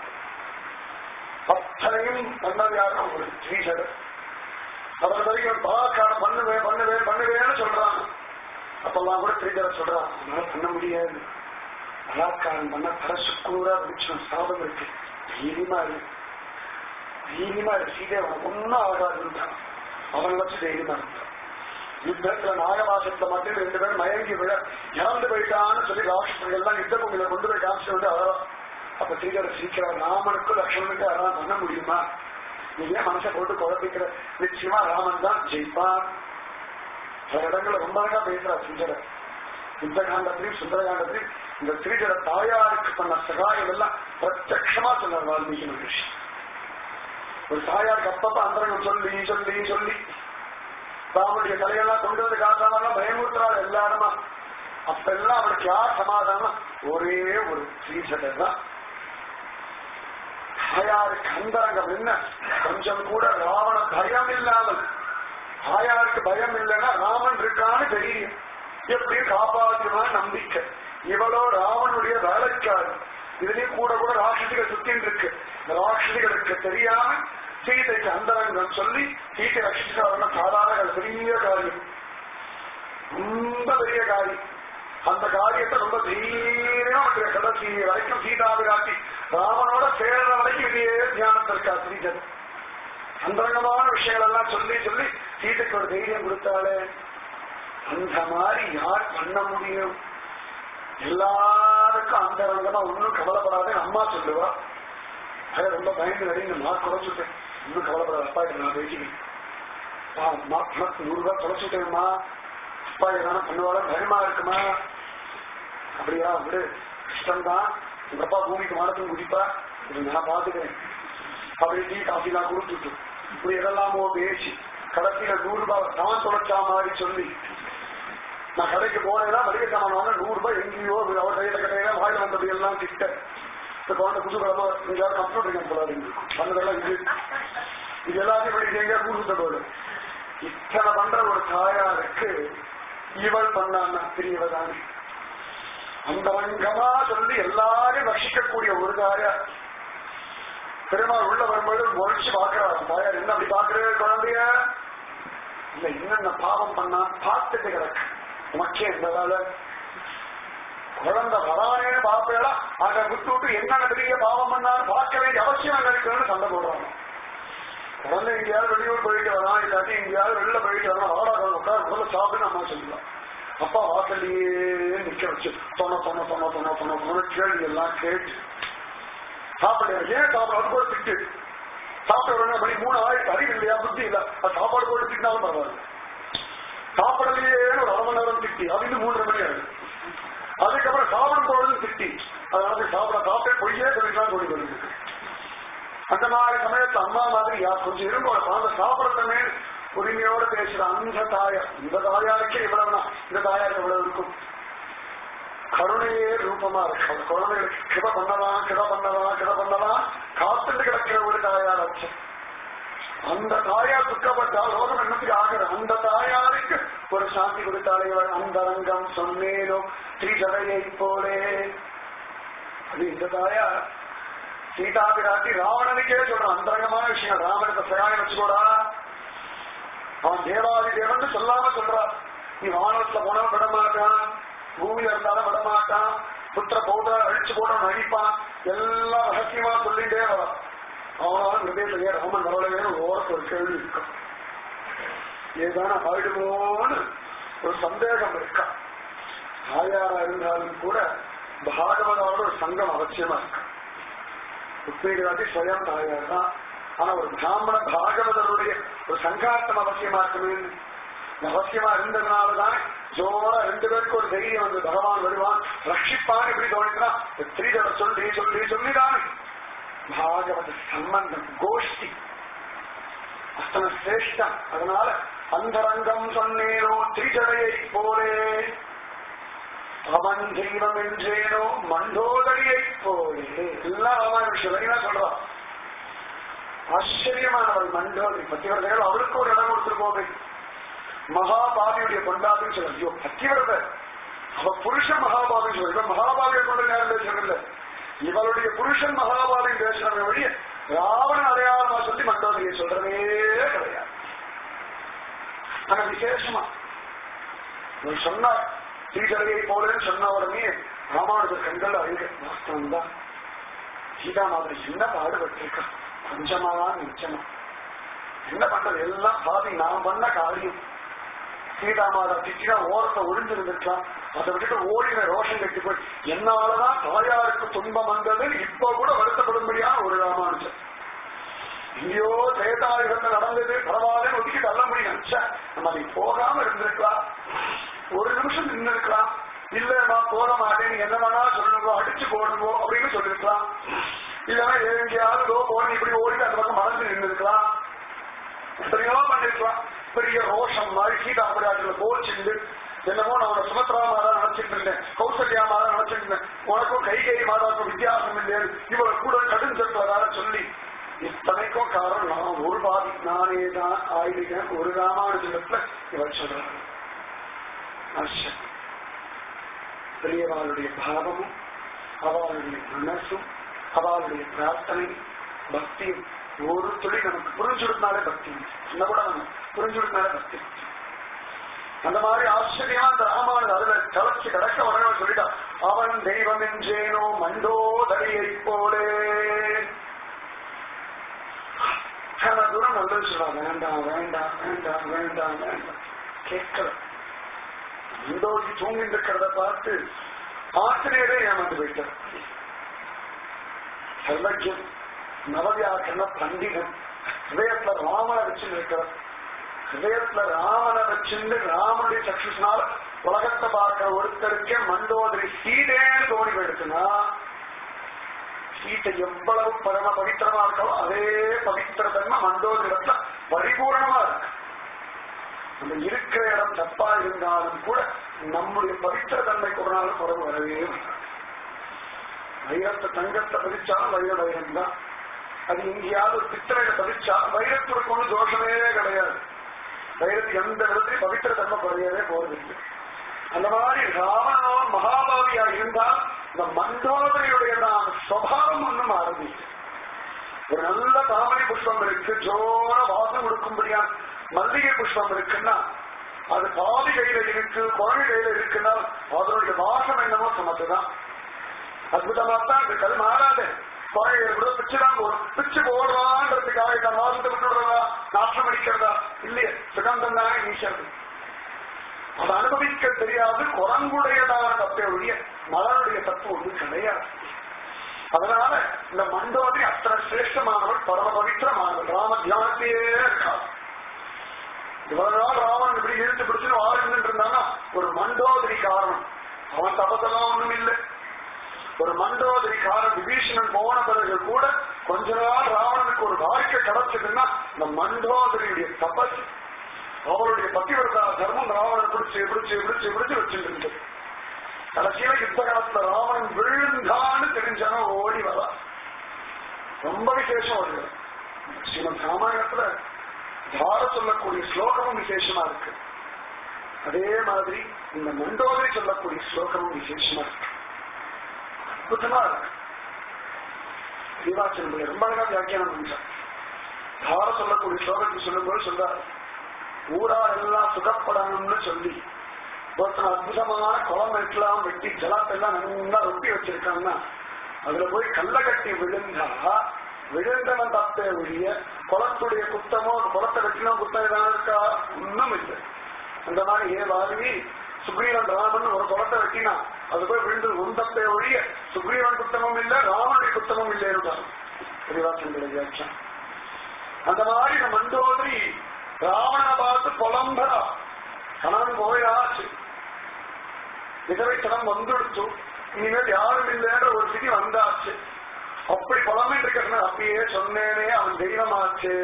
அத்தனையும் பண்ணது யாரும் ஒரு ஸ்ரீசர் அவர் வரைக்கும் பாக்காரம் பண்ணுவேன் பண்ணுவேன் பண்ணுவேன்னு சொல்றாங்க அப்பெல்லாம் கூட ஸ்ரீதர சொல்றான் அதனால பண்ண முடியாது பலாத்காரம் பண்ண தர சுக்கூரா விடிச்சு சாபம் இருக்கு தைரியமா இருக்கு தைரியமா இருக்கு சீதை அவன் ஒன்னும் ஆகாதுன்றான் அவனை வச்சு தைரியமா இருந்தான் யுத்தத்துல நாகவாசத்துல மட்டும் ரெண்டு பேரும் மயங்கி விழ இறந்து போயிட்டான்னு சொல்லி ராஷ்டிரங்கள் எல்லாம் யுத்த பூமியில கொண்டு போய் காமிச்சு வந்து அழகா அப்ப ஸ்ரீதர சீக்கிரம் ராமனுக்கும் லட்சுமணுக்கும் அதெல்லாம் பண்ண முடியுமா நீ ஏன் மனசை போட்டு குழப்பிக்கிற நிச்சயமா ராமன் தான் ஜெயிப்பான் சில இடங்கள்ல ரொம்ப அழகா பேசுறா சுந்தர யுத்த காண்டத்திலையும் சுந்தரகாண்டத்திலையும் இந்த ஸ்ரீஜட தாயாருக்கு பண்ண சகாயம் எல்லாம் பிரத்யமா சொன்னார் வால்மீகி மகர்ஷி ஒரு தாயாருக்கு அப்பப்ப அந்தரங்கம் சொல்லி சொல்லி சொல்லி ராமனுடைய தலையெல்லாம் கொண்டு வந்து காட்டாமலாம் பயமுறுத்துறாள் எல்லா இடமா அப்ப எல்லாம் அவருக்கு யார் சமாதானம் ஒரே ஒரு ஸ்ரீஜடர் தான் தாயாருக்கு அந்தரங்கம் என்ன கொஞ்சம் கூட ராவண பயம் இல்லாமல் தாயாருக்கு பயம் இல்லைன்னா ராமன் இருக்கான்னு தெரியும் எப்படியும் காப்பாற்றுவான் நம்பிக்கை இவளோ ராவனுடைய வேலைக்காரி இதுலயும் கூட கூட ராட்சசிகள் சுத்தின்னு இருக்கு இந்த ராட்சசிகளுக்கு தெரியாம சீதைக்கு அந்தரங்கம் சொல்லி சீதை ரட்சிச்சுக்காரன சாதாரண அது பெரிய காரியம் ரொம்ப பெரிய காரியம் அந்த காரியத்தை ரொம்ப தைரியமா பண்ற கடைசி வரைக்கும் சீதாபிராட்டி ராமனோட சேர்ற வரைக்கும் இதையே தியானத்தில் இருக்கா ஸ்ரீஜன் அந்தரங்கமான விஷயங்கள் எல்லாம் சொல்லி சொல்லி சீதைக்கு ஒரு தைரியம் கொடுத்தாலே அந்த மாதிரி யார் பண்ண முடியும் எல்லாருக்கும் அந்தரங்கமா ஒன்னும் கவலைப்படாத அம்மா சொல்லுவா அதை ரொம்ப பயந்து நடிங்க நான் குறைச்சுட்டேன் இன்னும் கவலைப்படாத அப்பா கிட்ட நான் பேசிக்கிறேன் அம்மா பணத்து நூறு ரூபாய் தொலைச்சுட்டேன்மா அப்பா எதனா பண்ணுவாளா பயமா இருக்குமா அப்படியா விடு கஷ்டம்தான் உங்க அப்பா பூமிக்கு மானத்தும் குதிப்பா இது நான் பாத்துக்கிறேன் அப்படி டீ காஃபி நான் கொடுத்துட்டு இப்படி எதெல்லாமோ பேசி கடைசியில நூறு ரூபாய் தான் தொலைச்சா மாதிரி சொல்லி நான் கடைக்கு போனேன்னா மளிகை சாமான் வாங்க நூறு ரூபாய் எங்கேயோ அவர் கையில கட்டையில வாயில் வந்தது எல்லாம் கிட்ட இந்த குழந்தை புது கிழமை எங்கேயாவது கம்ப்யூட்டர் கேம் போடாது பண்ணதெல்லாம் இது இது எல்லாத்தையும் படிச்சு எங்கேயா கூட்டு போடு இத்தனை பண்ற ஒரு தாயாருக்கு இவள் பண்ணான்னா பெரியவதானே அந்த ரங்கமா சொல்லி எல்லாரையும் ரட்சிக்கக்கூடிய ஒரு தாயார் பெருமாள் உள்ள வரும்போது முறைச்சு பாக்குறாரு தாயார் என்ன அப்படி பாக்குறது குழந்தைய இல்ல என்னென்ன பாவம் பண்ணா பார்த்துட்டு கிடக்கு உனக்கே இந்த வேலை குழந்தை வரானேன்னு பாப்பேடா அங்க விட்டு விட்டு என்னென்ன பெரிய பாவம் பண்ணான்னு பார்க்க வேண்டிய அவசியம் என்ன இருக்குன்னு சண்டை போடுறாங்க குழந்தை எங்கேயாவது வெளியூர் போயிட்டு வரான் இல்லாட்டி எங்கேயாவது வெளில போயிட்டு வரான் வாடா உட்கார் முதல்ல சாப்பிடுன்னு அம்மா சொல்லுவான் அப்பா வாசல்லையே நிக்க வச்சு தொண தொண தொண தொண தொண தொண கேள்வி எல்லாம் கேட்டு சாப்பிட ஏன் சாப்பிட அது கூட திட்டு சாப்பிட உடனே மணி மூணு ஆயிரத்து அறிவு இல்லையா புத்தி இல்ல அது சாப்பாடு போட்டு திட்டினாலும் பரவாயில்ல சாப்பிடலையே ஒரு அரை மணி நேரம் திட்டி அது இன்னும் மூன்றரை மணி ஆகுது அதுக்கப்புறம் சாப்பிடும் பொழுது திட்டி அதனால சாப்பிட சாப்பிட்டு பொய்யே சொல்லிக்கலாம் சொல்லி சொல்லிட்டு அந்த மாதிரி சமயத்துல அம்மா மாதிரி யார் கொஞ்சம் இரும்பு குழந்தை சாப்பிடறதுமே உரிமையோட பேசுற அந்த தாயார் இந்த தாயாருக்கே இவ்வளவுனா இந்த தாயாருக்கு இவ்வளவு இருக்கும் கருணையே ரூபமா இருக்கு அந்த குழந்தைகளுக்கு கிட பண்ணலாம் கிட பண்ணலாம் கிட பண்ணலாம் காத்துட்டு கிடக்கிற ஒரு தாயார் அச்சு அந்த தாயார் துக்கப்பட்டா லோகம் என்னத்துக்கு ஆகிற அந்த தாயாருக்கு ஒரு சாந்தி கொடுத்தாலே அந்த ரங்கம் சொன்னேனோ திரிஜடையை போலே அது இந்த தாயார் சீதா பிராட்டி ராவணனுக்கே சொல்றான் அந்தரங்கமான விஷயம் ராவணத்தை சகாயம் வச்சுக்கோடா அவன் தேவாதி தேவன் சொல்லாம சொல்றான் நீ வானத்துல போனாலும் விட மாட்டான் பூமியில இருந்தாலும் விட மாட்டான் புத்திர பௌதர அழிச்சு போட நடிப்பான் எல்லாம் ரகசியமா சொல்லிட்டே வரான் அவனால ஹிருதயத்திலே ராமன் வரலையே ஓரத்து ஒரு கேள்வி இருக்கும் ஏதான ஆயிடுமோன்னு ஒரு சந்தேகம் இருக்கா தாயாரா இருந்தாலும் கூட பாகவதோட ஒரு சங்கம் அவசியமா இருக்கு உத்வேகாதி ஸ்வயம் தாயார் தான் ஆனா ஒரு பிராமண பாகவதனுடைய ஒரு சங்காத்தம் அவசியமா இருக்குமே அவசியமா இருந்ததுனாலதான் ஜோரா ரெண்டு பேருக்கு ஒரு தைரியம் வந்து பகவான் வருவான் ரட்சிப்பான் இப்படி தோணினா ஸ்ரீதர சொல்லி சொல்லி சொல்லிதானே பாகவத சம்பந்தம் கோஷ்டி அத்தனை சிரேஷ்டம் அதனால அந்தரங்கம் சொன்னேனோ திரிஜடையை போலே அவன் தெய்வம் என்றேனோ மண்டோதரியை போலே எல்லாம் ராமாயண விஷயம் சொல்றான் ஆச்சரியமானவள் மண்டோதரி பத்திவரதைகள் அவளுக்கு ஒரு இடம் கொடுத்துருக்கோமே மகாபாவியுடைய கொண்டாதுன்னு சொல்ல ஐயோ பத்திவரத அவ புருஷன் மகாபாவின்னு சொல்ல இவன் மகாபாவியை கொண்டு நேரம் பேசுறதில்ல இவளுடைய புருஷன் மகாபாவின் பேசுறவங்க வழிய ராவண அடையாளமா சொல்லி மண்டோதரியை சொல்றதே கிடையாது ஆனா விசேஷமா இவர் சொன்னார் ஸ்ரீகரையை போலன்னு சொன்ன உடனே ராமானுஜர் கண்கள் அழுக வாஸ்தவம் தான் சீதா மாதிரி என்ன பாடுபட்டிருக்கா கொஞ்சமா நிச்சயமா என்ன பண்றது எல்லாம் பாதி நான் பண்ண காரியம் சீதா மாதா திட்டினா ஓரத்தை ஒளிஞ்சிருந்துருக்கலாம் அதை விட்டுட்டு ஓடின ரோஷம் கட்டி போய் என்னாலதான் தாயாருக்கு துன்பம் வந்ததுன்னு இப்ப கூட வருத்தப்படும்படியான ஒரு ராமானுஜர் எங்கேயோ சேதாயுகத்துல நடந்தது பரவாயில்ல ஒதுக்கி தள்ள முடியும் ச்சே, நம்ம அதை போகாம இருந்திருக்கலாம் ஒரு நிமிஷம் நின்று இருக்கலாம் இல்ல நான் போக மாட்டேன் நீங்க என்ன வேணா சொல்லுங்க அடிச்சு போடுங்க அப்படின்னு சொல்லிருக்கலாம் இல்லைன்னா எங்கேயாவது லோ போன இப்படி ஓடி அந்த பக்கம் மறந்து நின்று இருக்கலாம் எத்தனையோ பண்ணிருக்கலாம் பெரிய ரோஷம் மாதிரி சீதா பிராட்டில போச்சுண்டு என்னமோ நான் உன சுமத்ரா மாதா நினைச்சிட்டு இருந்தேன் கௌசல்யா மாதா நினைச்சிட்டு இருந்தேன் உனக்கும் கைகை மாதாவுக்கும் வித்தியாசம் இல்லையா இவளை கூட கடும் சொல்வதாக சொல்லி இத்தனைக்கும் காரணம் நான் ஒரு பாதி நானே தான் ஆயிடுகிறேன் ஒரு ராமானுஜத்துல இவள் சொல்றாங்க ஆச்சரியம். பெரியவாளுடைய பாவமும் அவளுடைய மனசும் அவளுடைய பிரார்த்தனை பக்தியும் ஒரு துளி நமக்கு புரிஞ்சுடுனாலே பக்தி என்ன கூட நம்ம புரிஞ்சுடுனாலே பக்தி அந்த மாதிரி ஆச்சரியமா அந்த ராமாயணம் அதுல கலச்சு கிடக்க வரணும் சொல்லிட்டான் அவன் தெய்வம் என்றேனோ மண்டோதரியை போலே அத்தனை தூரம் நல்லது சொல்றா வேண்டாம் வேண்டாம் வேண்டாம் வேண்டாம் வேண்டாம் கேட்கல மண்டோதி தூங்கிட்டு இருக்கிறத பார்த்து ஆசிரியரே ஏமாந்து போயிட்டார் சர்வஜன் நவவியாக்கரண பண்டிதன் ஹிருதயத்துல ராமனை வச்சு இருக்கிறார் ஹிருதயத்துல ராமனை வச்சிருந்து ராமனுடைய சக்ஷுனால உலகத்தை பார்க்கிற ஒருத்தருக்கே மண்டோதரி சீதேன்னு தோணி போயிடுச்சுன்னா சீத்தை எவ்வளவு பரம பவித்திரமா இருக்கோ அதே பவித்திர தன்மை மண்டோதரிடத்துல பரிபூர்ணமா இருக்கு நம்ம இருக்கிற இடம் தப்பா இருந்தாலும் கூட நம்முடைய பவித்திர தன்மைக்கு ஒரு நாள் குறைவு வரவே வராது. வைரத்தை தங்கத்தை பதிச்சாலும் வைர வைரம் தான் அது எங்கேயாவது ஒரு பித்தளையில பதிச்சா வைரத்துக்கு ஒன்றும் தோஷமே கிடையாது வைரத்துக்கு எந்த விதத்திலையும் பவித்திர தன்மை குறையவே போறதில்லை அந்த மாதிரி ராவணோ மகாபாவியா இருந்தால் இந்த மண்டோதரியுடைய நான் சுவாவம் ஒன்றும் ஆரம்பிச்சு ஒரு நல்ல தாமரை புஷ்பம் இருக்கு ஜோர வாசம் கொடுக்கும்படியா மல்லிகை புஷ்பம் இருக்குன்னா அது பாதி கையில இருக்கு குழந்தை கையில இருக்குன்னா அதனுடைய வாசம் என்னமோ சமத்துதான் அற்புதமா தான் இருக்கு அது மாறாது குழந்தை கூட பிச்சு தான் போடும் பிச்சு போடுறான்றதுக்காக இந்த வாசத்தை விட்டுடுறதா நாசம் அடிக்கிறதா இல்லையே சுகந்தம் தானே ஈஸ்வரன் அதை அனுபவிக்க தெரியாது குரங்குடையதான தப்பை ஒழிய மலருடைய தப்பு ஒன்று கிடையாது அதனால இந்த மண்டோதி அத்தனை சிரேஷ்டமானவள் பரம பவித்திரமானவள் ராம தியானத்தையே இருக்காது இவ்வளவு நாள் ராமன் இப்படி இழுத்து பிடிச்சு வாழ்ந்துட்டு இருந்தாங்கன்னா ஒரு மண்டோதரி காரணம் அவன் தபத்தெல்லாம் ஒண்ணும் இல்லை ஒரு மண்டோதரி காரணம் விபீஷணன் போன பிறகு கூட கொஞ்ச நாள் ராவணனுக்கு ஒரு வாழ்க்கை கிடைச்சதுன்னா இந்த மண்டோதரியுடைய தபஸ் அவருடைய பத்திவர்தா தர்மம் ராவணன் பிடிச்சு பிடிச்சு பிடிச்சு பிடிச்சு வச்சுட்டு இருந்தது கடைசியில யுத்த காலத்துல ராவணன் விழுந்தான்னு தெரிஞ்சானா ஓடி வரா ரொம்ப விசேஷம் வருது ஸ்ரீமத் ராமாயணத்துல தார சொல்லக்கூடிய ஸ்லோகமும் விசேஷமா இருக்கு அதே மாதிரி இந்த மண்டோதரி சொல்லக்கூடிய ஸ்லோகமும் விசேஷமா இருக்கு அற்புதமா இருக்கு தீவாச்சலம் ரொம்ப அழகா வியாக்கியானம் பண்றார் தார சொல்லக்கூடிய ஸ்லோகத்தை சொல்லும்போது சொல்றாரு ஊரா எல்லாம் சுகப்படணும்னு சொல்லி ஒருத்தன் அற்புதமான குளம் எல்லாம் வெட்டி ஜலத்தெல்லாம் நல்லா ரொட்டி வச்சிருக்காங்கன்னா அதுல போய் கல்ல கட்டி விழுந்தா விழுந்தவன் தப்பே ஒழிய குளத்துடைய குத்தமோ குளத்தை வெட்டினோ குத்தம் ஏதாவது இருக்கா ஒண்ணும் இல்லை அந்த மாதிரி ஏ வாரி சுக்ரீவன் ராமன் ஒரு குளத்தை வெட்டினா அது போய் விழுந்து உந்தப்பே ஒழிய சுக்ரீவன் குத்தமும் இல்லை ராமனுடைய குத்தமும் இல்லை இருந்தான் பெரியவாசன் வியாக்கியம் அந்த மாதிரி இந்த மண்டோதரி ராவணனை பார்த்து புலம்பரா கணவன் போயாச்சு விதவைத்தனம் வந்துடுச்சு இனிமேல் யாரும் இல்லைன்ற ஒரு சிதி வந்தாச்சு அப்படி புலம்பிட்டு இருக்கிற அப்பயே சொன்னேனே அவன் தெய்வமாச்சு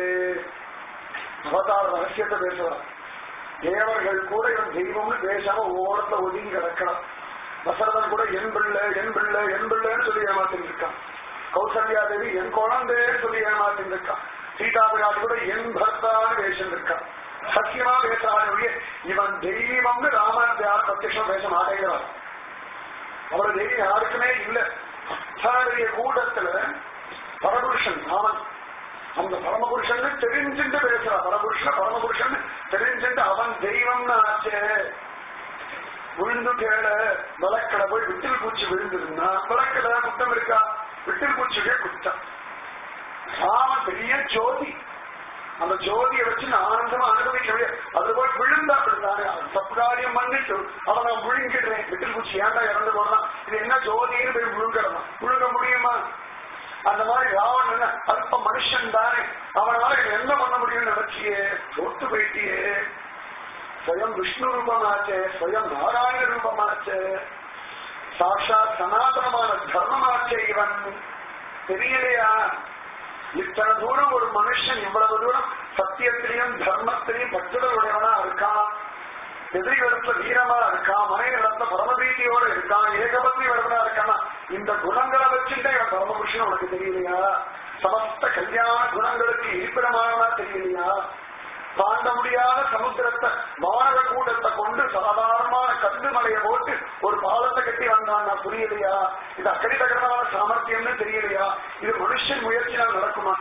அவதார ரகசியத்தை பேசுறான் தேவர்கள் கூட இவன் தெய்வம்னு பேசாம ஓரத்துல ஒதுங்கி கிடக்கிறான் வசரதன் கூட என் பிள்ளை என் பிள்ளை என் பிள்ளைன்னு சொல்லி ஏமாத்திட்டு இருக்கான் கௌசல்யா தேவி என் குழந்தைன்னு சொல்லி ஏமாத்திட்டு இருக்கான் சீதா பிராட்டி கூட என் பர்த்தான்னு பேசிட்டு இருக்கான் சத்தியமா பேசுறாரு இவன் தெய்வம்னு ராமாயணத்தை யாரும் பிரத்யட்சம் பேச மாட்டேங்கிறார் அவரோட தெய்வம் யாருக்குமே இல்ல அத்தாரிய கூட்டத்துல பரபுருஷன் ராமன் அந்த பரமபுருஷன் தெரிஞ்சுட்டு பேசுறா பரபுருஷன் பரமபுருஷன் தெரிஞ்சுட்டு அவன் தெய்வம்னு ஆச்சே விழுந்து கேட விளக்கடை போய் விட்டில் பூச்சி விழுந்திருந்தா விளக்கடை குத்தம் இருக்கா விட்டில் பூச்சிக்கே குத்தம் ராமன் பெரிய ஜோதி அந்த ஜோதியை வச்சு நான் ஆனந்தமா அனுபவிக்க முடியாது அது போய் விழுந்தா அப்படித்தானே தப்பு காரியம் பண்ணிட்டு அவன் நான் விழுங்கிடுறேன் விட்டில் பூச்சி ஏன்டா இறந்து போடலாம் இது என்ன ஜோதின்னு போய் விழுங்கடமா விழுங்க முடியுமா அந்த மாதிரி ராவன் என்ன அல்ப மனுஷன் தானே அவனால இவன் என்ன பண்ண முடியும்னு நினைச்சியே தோத்து போயிட்டியே ஸ்வயம் விஷ்ணு ரூபமாச்சே ஸ்வயம் நாராயண ரூபமாச்சே சாட்சாத் சனாதனமான தர்மமாச்சே இவன் தெரியலையா இத்தனை தூரம் ஒரு மனுஷன் இவ்வளவு தூரம் சத்தியத்திலையும் தர்மத்திலையும் பற்றுதல் உடையவனா இருக்கான் எதிரிகளிடத்துல வீரமா இருக்கான் மனைவிடத்துல பரமபீதியோட இருக்கான் ஏகபத்னி வரவனா இருக்கானா இந்த குணங்களை வச்சுட்டே இவன் பரமபுருஷன் உனக்கு தெரியலையா சமஸ்த கல்யாண குணங்களுக்கு இருப்பிடமானவனா தெரியலையா தாண்ட முடியாத சமுத்திரத்தை மாணவ கூட்டத்தை கொண்டு சாதாரணமான கந்து மலையை போட்டு ஒரு பாலத்தை கட்டி வந்தான்னா புரியலையா இது அக்கடிதகரமான சாமர்த்தியம்னு தெரியலையா இது மனுஷன் முயற்சினால் நடக்குமா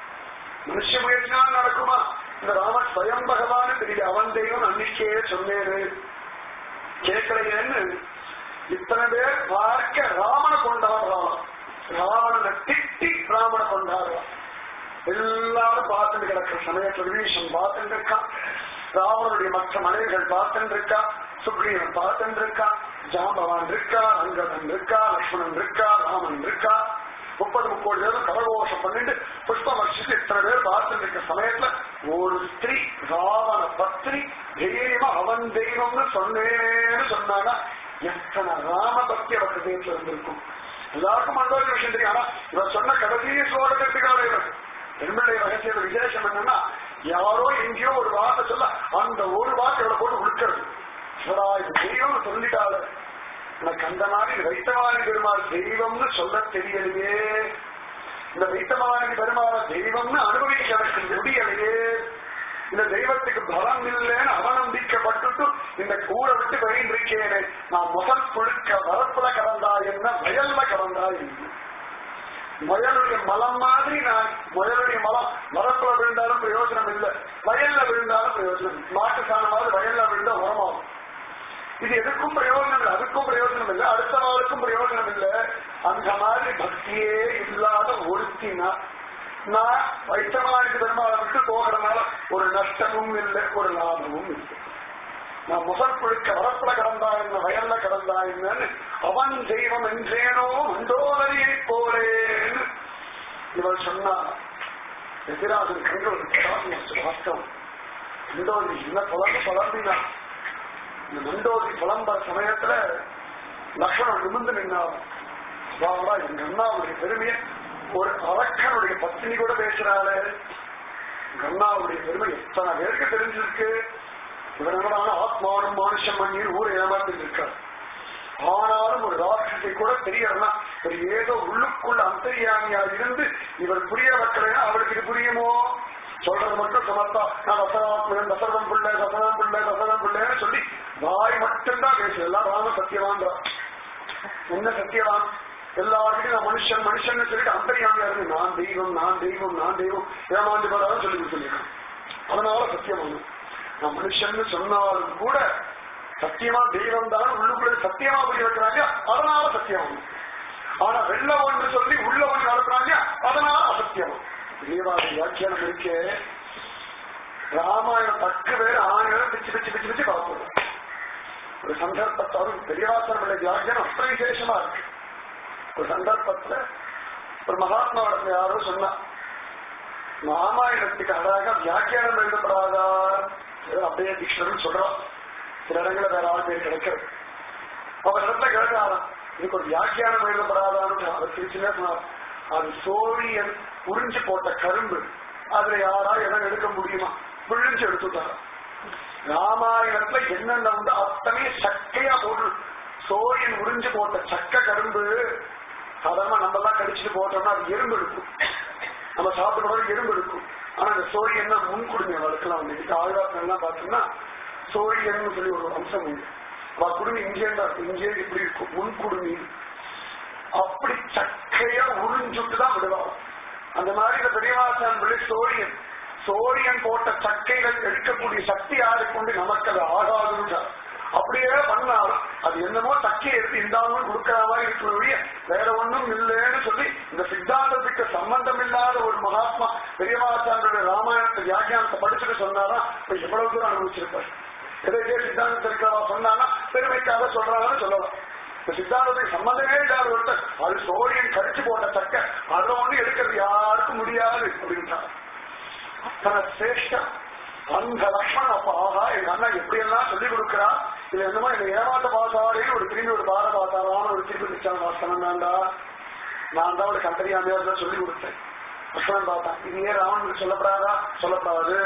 மனுஷ முயற்சினால் நடக்குமா இந்த ராம ஸ்வயம் பகவான் தெரியல அவன் தெய்வம் அன்னைக்கே சொன்னேரு கேட்கலையேன்னு இத்தனை பேர் பார்க்க ராமனை கொண்டாடுறான் ராவணனை திட்டி ராமனை கொண்டாடுறான் எல்லாரும் பார்த்துட்டு கிடக்கிற சமயத்துல விபீஷன் பார்த்துட்டு இருக்கான் ராவனுடைய மற்ற மனைவிகள் பார்த்துட்டு இருக்கா சுக்ரீவன் பார்த்துட்டு இருக்கா ஜாம்பவான் இருக்கா அங்கதன் இருக்கா லக்ஷ்மணன் இருக்கா ராமன் இருக்கா முப்பது முப்பது பேரும் கரகோஷம் பண்ணிட்டு புஷ்ப வர்ஷித்து இத்தனை பேர் பார்த்துட்டு இருக்க சமயத்துல ஒரு ஸ்திரீ ராவண பத்னி தைரியமா அவன் தெய்வம்னு சொன்னேன்னு சொன்னாங்க எத்தனை ராம பக்தி அவருக்கு தேர்ச்சி இருந்திருக்கும் எல்லாருக்கும் மண்டோஜி விஷயம் தெரியும் ஆனா இவர் சொன்ன கடைசி சோழத்துக்காக இவர் பெருமிள்ளை ரகசிய விசேஷம் என்னன்னா யாரோ எங்கேயோ ஒரு வார்த்தை சொல்ல அந்த ஒரு வார்த்தை இவரை போட்டு உழுக்கிறது சிவரா இது தெய்வம்னு சொல்லிட்டாரு எனக்கு அந்த மாதிரி வைத்தவாணி பெருமாள் தெய்வம்னு சொல்ல தெரியலையே இந்த வைத்தவாணி பெருமாள் தெய்வம்னு அனுபவிக்க எனக்கு முடியலையே இந்த தெய்வத்துக்கு பலம் இல்லைன்னு அவநம்பிக்கப்பட்டுட்டு இந்த ஊரை விட்டு வெளியிருக்கேனே நான் முதல் புழுக்க வரப்புல கலந்தா என்ன வயல்ல கலந்தா என்ன முயலுடைய மலம் மாதிரி நான் முயலுடைய மலம் மரத்துல விழுந்தாலும் பிரயோஜனம் இல்லை வயல்ல விழுந்தாலும் பிரயோஜனம் மாட்டு சாணமாவது வயல்ல விழுந்தா உரமாகும் இது எதுக்கும் பிரயோஜனம் இல்லை அதுக்கும் பிரயோஜனம் இல்லை அடுத்த நாளுக்கும் பிரயோஜனம் இல்லை அந்த மாதிரி பக்தியே இல்லாத ஒருத்தினா நான் வைத்தவனாய்க்கு பெருமாளை விட்டு போகிறதுனால ஒரு நஷ்டமும் இல்லை ஒரு லாபமும் இல்லை நான் முதல் புழுக்க வரப்புல கடந்தா என்ன வயல்ல கடந்தா என்னன்னு அவன் தெய்வம் என்றேனோ மண்டோதரியை போலேன்னு இவள் சொன்னா எதிராஜன் கண்கள் வாஸ்தவம் மண்டோதரி என்ன பலர்ந்து பலர்ந்தினான் இந்த மண்டோதரி புலம்புற சமயத்துல லக்ஷ்மணன் நிமிர்ந்து நின்னாவும் வாவா எங்க அண்ணாவுடைய பெருமையை ஒரு அரக்கனுடைய பத்தினி கூட பேசுறாளே எங்க அண்ணாவுடைய பெருமை எத்தனை பேருக்கு தெரிஞ்சிருக்கு இவர்களான ஆத்மானும் மானுஷம் மண்ணில் ஊரை ஏமாந்து இருக்கார் ஆனாலும் ஒரு ராட்சத்தை கூட தெரியறனா ஒரு ஏதோ உள்ளுக்குள்ள அந்தரியாமியா இருந்து இவர் புரிய வைக்கலைன்னா அவளுக்கு இது புரியுமோ சொல்றது மட்டும் சமத்தா நான் தசராத்மன் தசரதம் பிள்ளை தசரம் பிள்ளை தசரம் பிள்ளைன்னு சொல்லி வாய் மட்டும்தான் பேசு எல்லாம் ராம சத்தியவான் என்ன சத்தியவான் எல்லாருக்கும் நான் மனுஷன் மனுஷன் சொல்லிட்டு அந்தரியாமியா இருந்து நான் தெய்வம் நான் தெய்வம் நான் தெய்வம் ஏமாந்து போறாலும் சொல்லி சொல்லியிருக்கான் அதனால சத்தியமான நான் மனுஷன் சொன்னாலும் கூட சத்தியமா தெய்வம் தான் உள்ளுக்குள்ள சத்தியமா புரிய வைக்கிறாங்க அதனால சத்தியம் ஆனா வெள்ள ஒன்று சொல்லி உள்ள ஒன்று நடத்துறாங்க அதனால அசத்தியம் தெய்வாத வியாக்கியானம் இருக்கே ராமாயணம் பத்து பேர் ஆயிரம் பிச்சு பிச்சு பிச்சு பிச்சு பார்ப்போம் ஒரு சந்தர்ப்பத்தோடு பெரியவாசனம் உள்ள வியாக்கியானம் அத்தனை விசேஷமா இருக்கு ஒரு சந்தர்ப்பத்துல ஒரு மகாத்மாவிடத்துல யாரோ சொன்னா ராமாயணத்துக்கு அழகாக வியாக்கியானம் எழுதப்படாதா அப்படியே டிக்ஷனரி சொல்றோம் சில இடங்களில் வேற ஆள் பேர் கிடைக்கிறது அவர் இடத்துல கேட்கலாம் இதுக்கு ஒரு வியாக்கியானம் எழுதப்படாதான்னு அவர் திருச்சினே சொன்னார் அது சோழியன் உறிஞ்சு போட்ட கரும்பு அதுல யாரா எதம் எடுக்க முடியுமா விழிஞ்சு எடுத்துட்டார் ராமாயணத்துல என்னென்ன உண்டு அத்தனை சக்கையா போட்டு சோழியன் உறிஞ்சு போட்ட சக்க கரும்பு சாதாரண நம்ம எல்லாம் கடிச்சிட்டு போட்டோம்னா அது எறும்பு எடுக்கும் நம்ம சாப்பிடுறது எறும்பு எடுக்கும் ஆனா அந்த சோழியன் தான் முன் குடுமி அவளுக்கெல்லாம் வந்து இன்னைக்கு ஆழ்வாசம் எல்லாம் பார்த்தோம்னா சோழியன்னு சொல்லி ஒரு அம்சம் உண்டு அவ குடுமி இங்கே தான் இருக்கும் இங்கே இப்படி இருக்கும் முன் குடுமி அப்படி சக்கையா உறிஞ்சுட்டு தான் விடுவாங்க அந்த மாதிரி இந்த பெரியவாசன் விழி சோழியன் சோழியன் போட்ட சக்கைகள் எடுக்கக்கூடிய சக்தி யாருக்கு உண்டு நமக்கு அது ஆகாதுன்றார் அப்படியே பண்ணாலும் அது என்னமோ தக்கி எடுத்து இந்தாமல் கொடுக்கிற மாதிரி இருக்கிற வேற ஒண்ணும் இல்லைன்னு சொல்லி இந்த சித்தாந்தத்துக்கு சம்பந்தம் இல்லாத ஒரு மகாத்மா பெரியவாச்சாரிய ராமாயணத்தை வியாக்கியானத்தை படிச்சுட்டு சொன்னாரா இப்ப எவ்வளவு தூரம் அனுபவிச்சிருப்பார் எதை இதே சித்தாந்தத்தில் இருக்கிறவா சொன்னானா பெருமைக்காக சொல்றாங்கன்னு சொல்லலாம் இந்த சித்தாந்தத்துக்கு சம்பந்தமே இல்லாத ஒருத்தர் அது சோழியன் கடிச்சு போட்ட சக்க அதை ஒண்ணு எடுக்கிறது யாருக்கும் முடியாது அப்படின்ட்டார் அத்தனை சிரேஷ்டம் அந்த லக்ஷ்மணன் அப்ப ஆஹா எங்க அண்ணா எப்படி எல்லாம் சொல்லிக் கொடுக்கிறா இது என்னமோ என்ன ஏமாத்த பாசாரே ஒரு திரும்பி ஒரு பார பாத்தாரான்னு ஒரு திருப்பி நிச்சான வாசனம் தான்டா நான் தான் ஒரு கண்டறியாமையா தான் சொல்லி கொடுத்தேன் லக்ஷ்மணன் பார்த்தான் இது ஏன் ராவனுக்கு சொல்லப்படாதா சொல்லப்படாது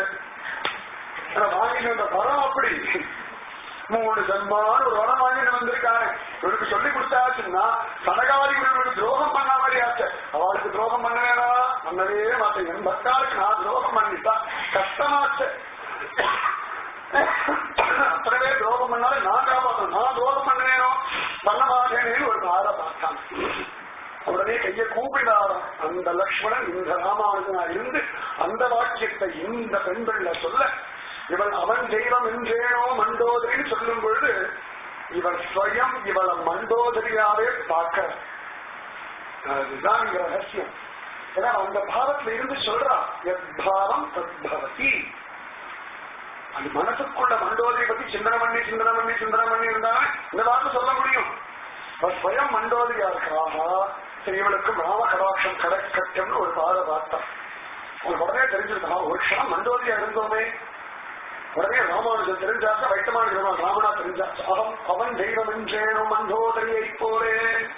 வாங்கின அந்த வரம் அப்படி மூணு ஜன்மான ஒரு வரம் வாங்கிட்டு வந்திருக்காரு இவருக்கு சொல்லி கொடுத்தாச்சுன்னா சனகாரி இவருக்கு துரோகம் பண்ண மாதிரி ஆச்சு அவளுக்கு துரோகம் பண்ணவேனா பண்ணவே மாட்டேன் என் பக்தாளுக்கு நான் துரோகம் பண்ணிட்டா கஷ்டமாச்சு அத்தனை பேர் துரோகம் பண்ணாலும் நான் காப்பாற்றணும் நான் துரோகம் பண்ணுவேனோ பண்ண மாட்டேனேன்னு ஒரு காரை பார்த்தான் உடனே கையை கூப்பிடாராம் அந்த லக்ஷ்மணன் இந்த ராமானுஜனா இருந்து அந்த வாக்கியத்தை இந்த பெண்கள்ல சொல்ல இவள் அவன் தெய்வம் என்றேனோ மண்டோதரின்னு சொல்லும் பொழுது இவள் ஸ்வயம் இவளை மண்டோதரியாவே பார்க்க அதுதான் இங்க ரகசியம் ஏன்னா அந்த பாவத்துல இருந்து சொல்றா எத்பாவம் தத்பவதி அது மனசுக்குள்ள மண்டோதரி பத்தி சிந்தனை பண்ணி சிந்தனை பண்ணி சிந்தனை பண்ணி இருந்தா இந்த வார்த்தை சொல்ல முடியும் அவ ஸ்வயம் மண்டோதரியா இருக்காக சரி இவளுக்கும் ராம கடாட்சம் கடற்கட்டம்னு ஒரு பாத வார்த்தை உங்களுக்கு உடனே தெரிஞ்சிருக்கா ஒரு க்ஷணம் மண்டோதரியா இருந்தோமே உடனே ராமானுஜன் தெரிஞ்சாச்சா வைத்தமான ராமனா தெரிஞ்சாச்சு அவன் அவன் தெய்வம் என்றேனும் மண்டோதரியை போலே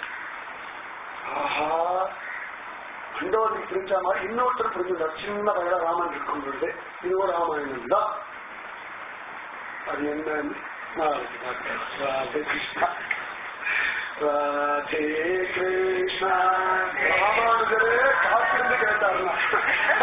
ஆஹா மண்டோதரி புரிஞ்ச மாதிரி இன்னொருத்தர் புரிஞ்சுட்டார் சின்ன வயல ராமன் இருக்கும் பொழுது இதுவும் ராமாயணம் தான் அது என்னன்னு நாளைக்கு பார்க்கலாம் ராதே கிருஷ்ணா ராதே கிருஷ்ணா ராமானுஜரே காத்திருந்து கேட்டாருன்னா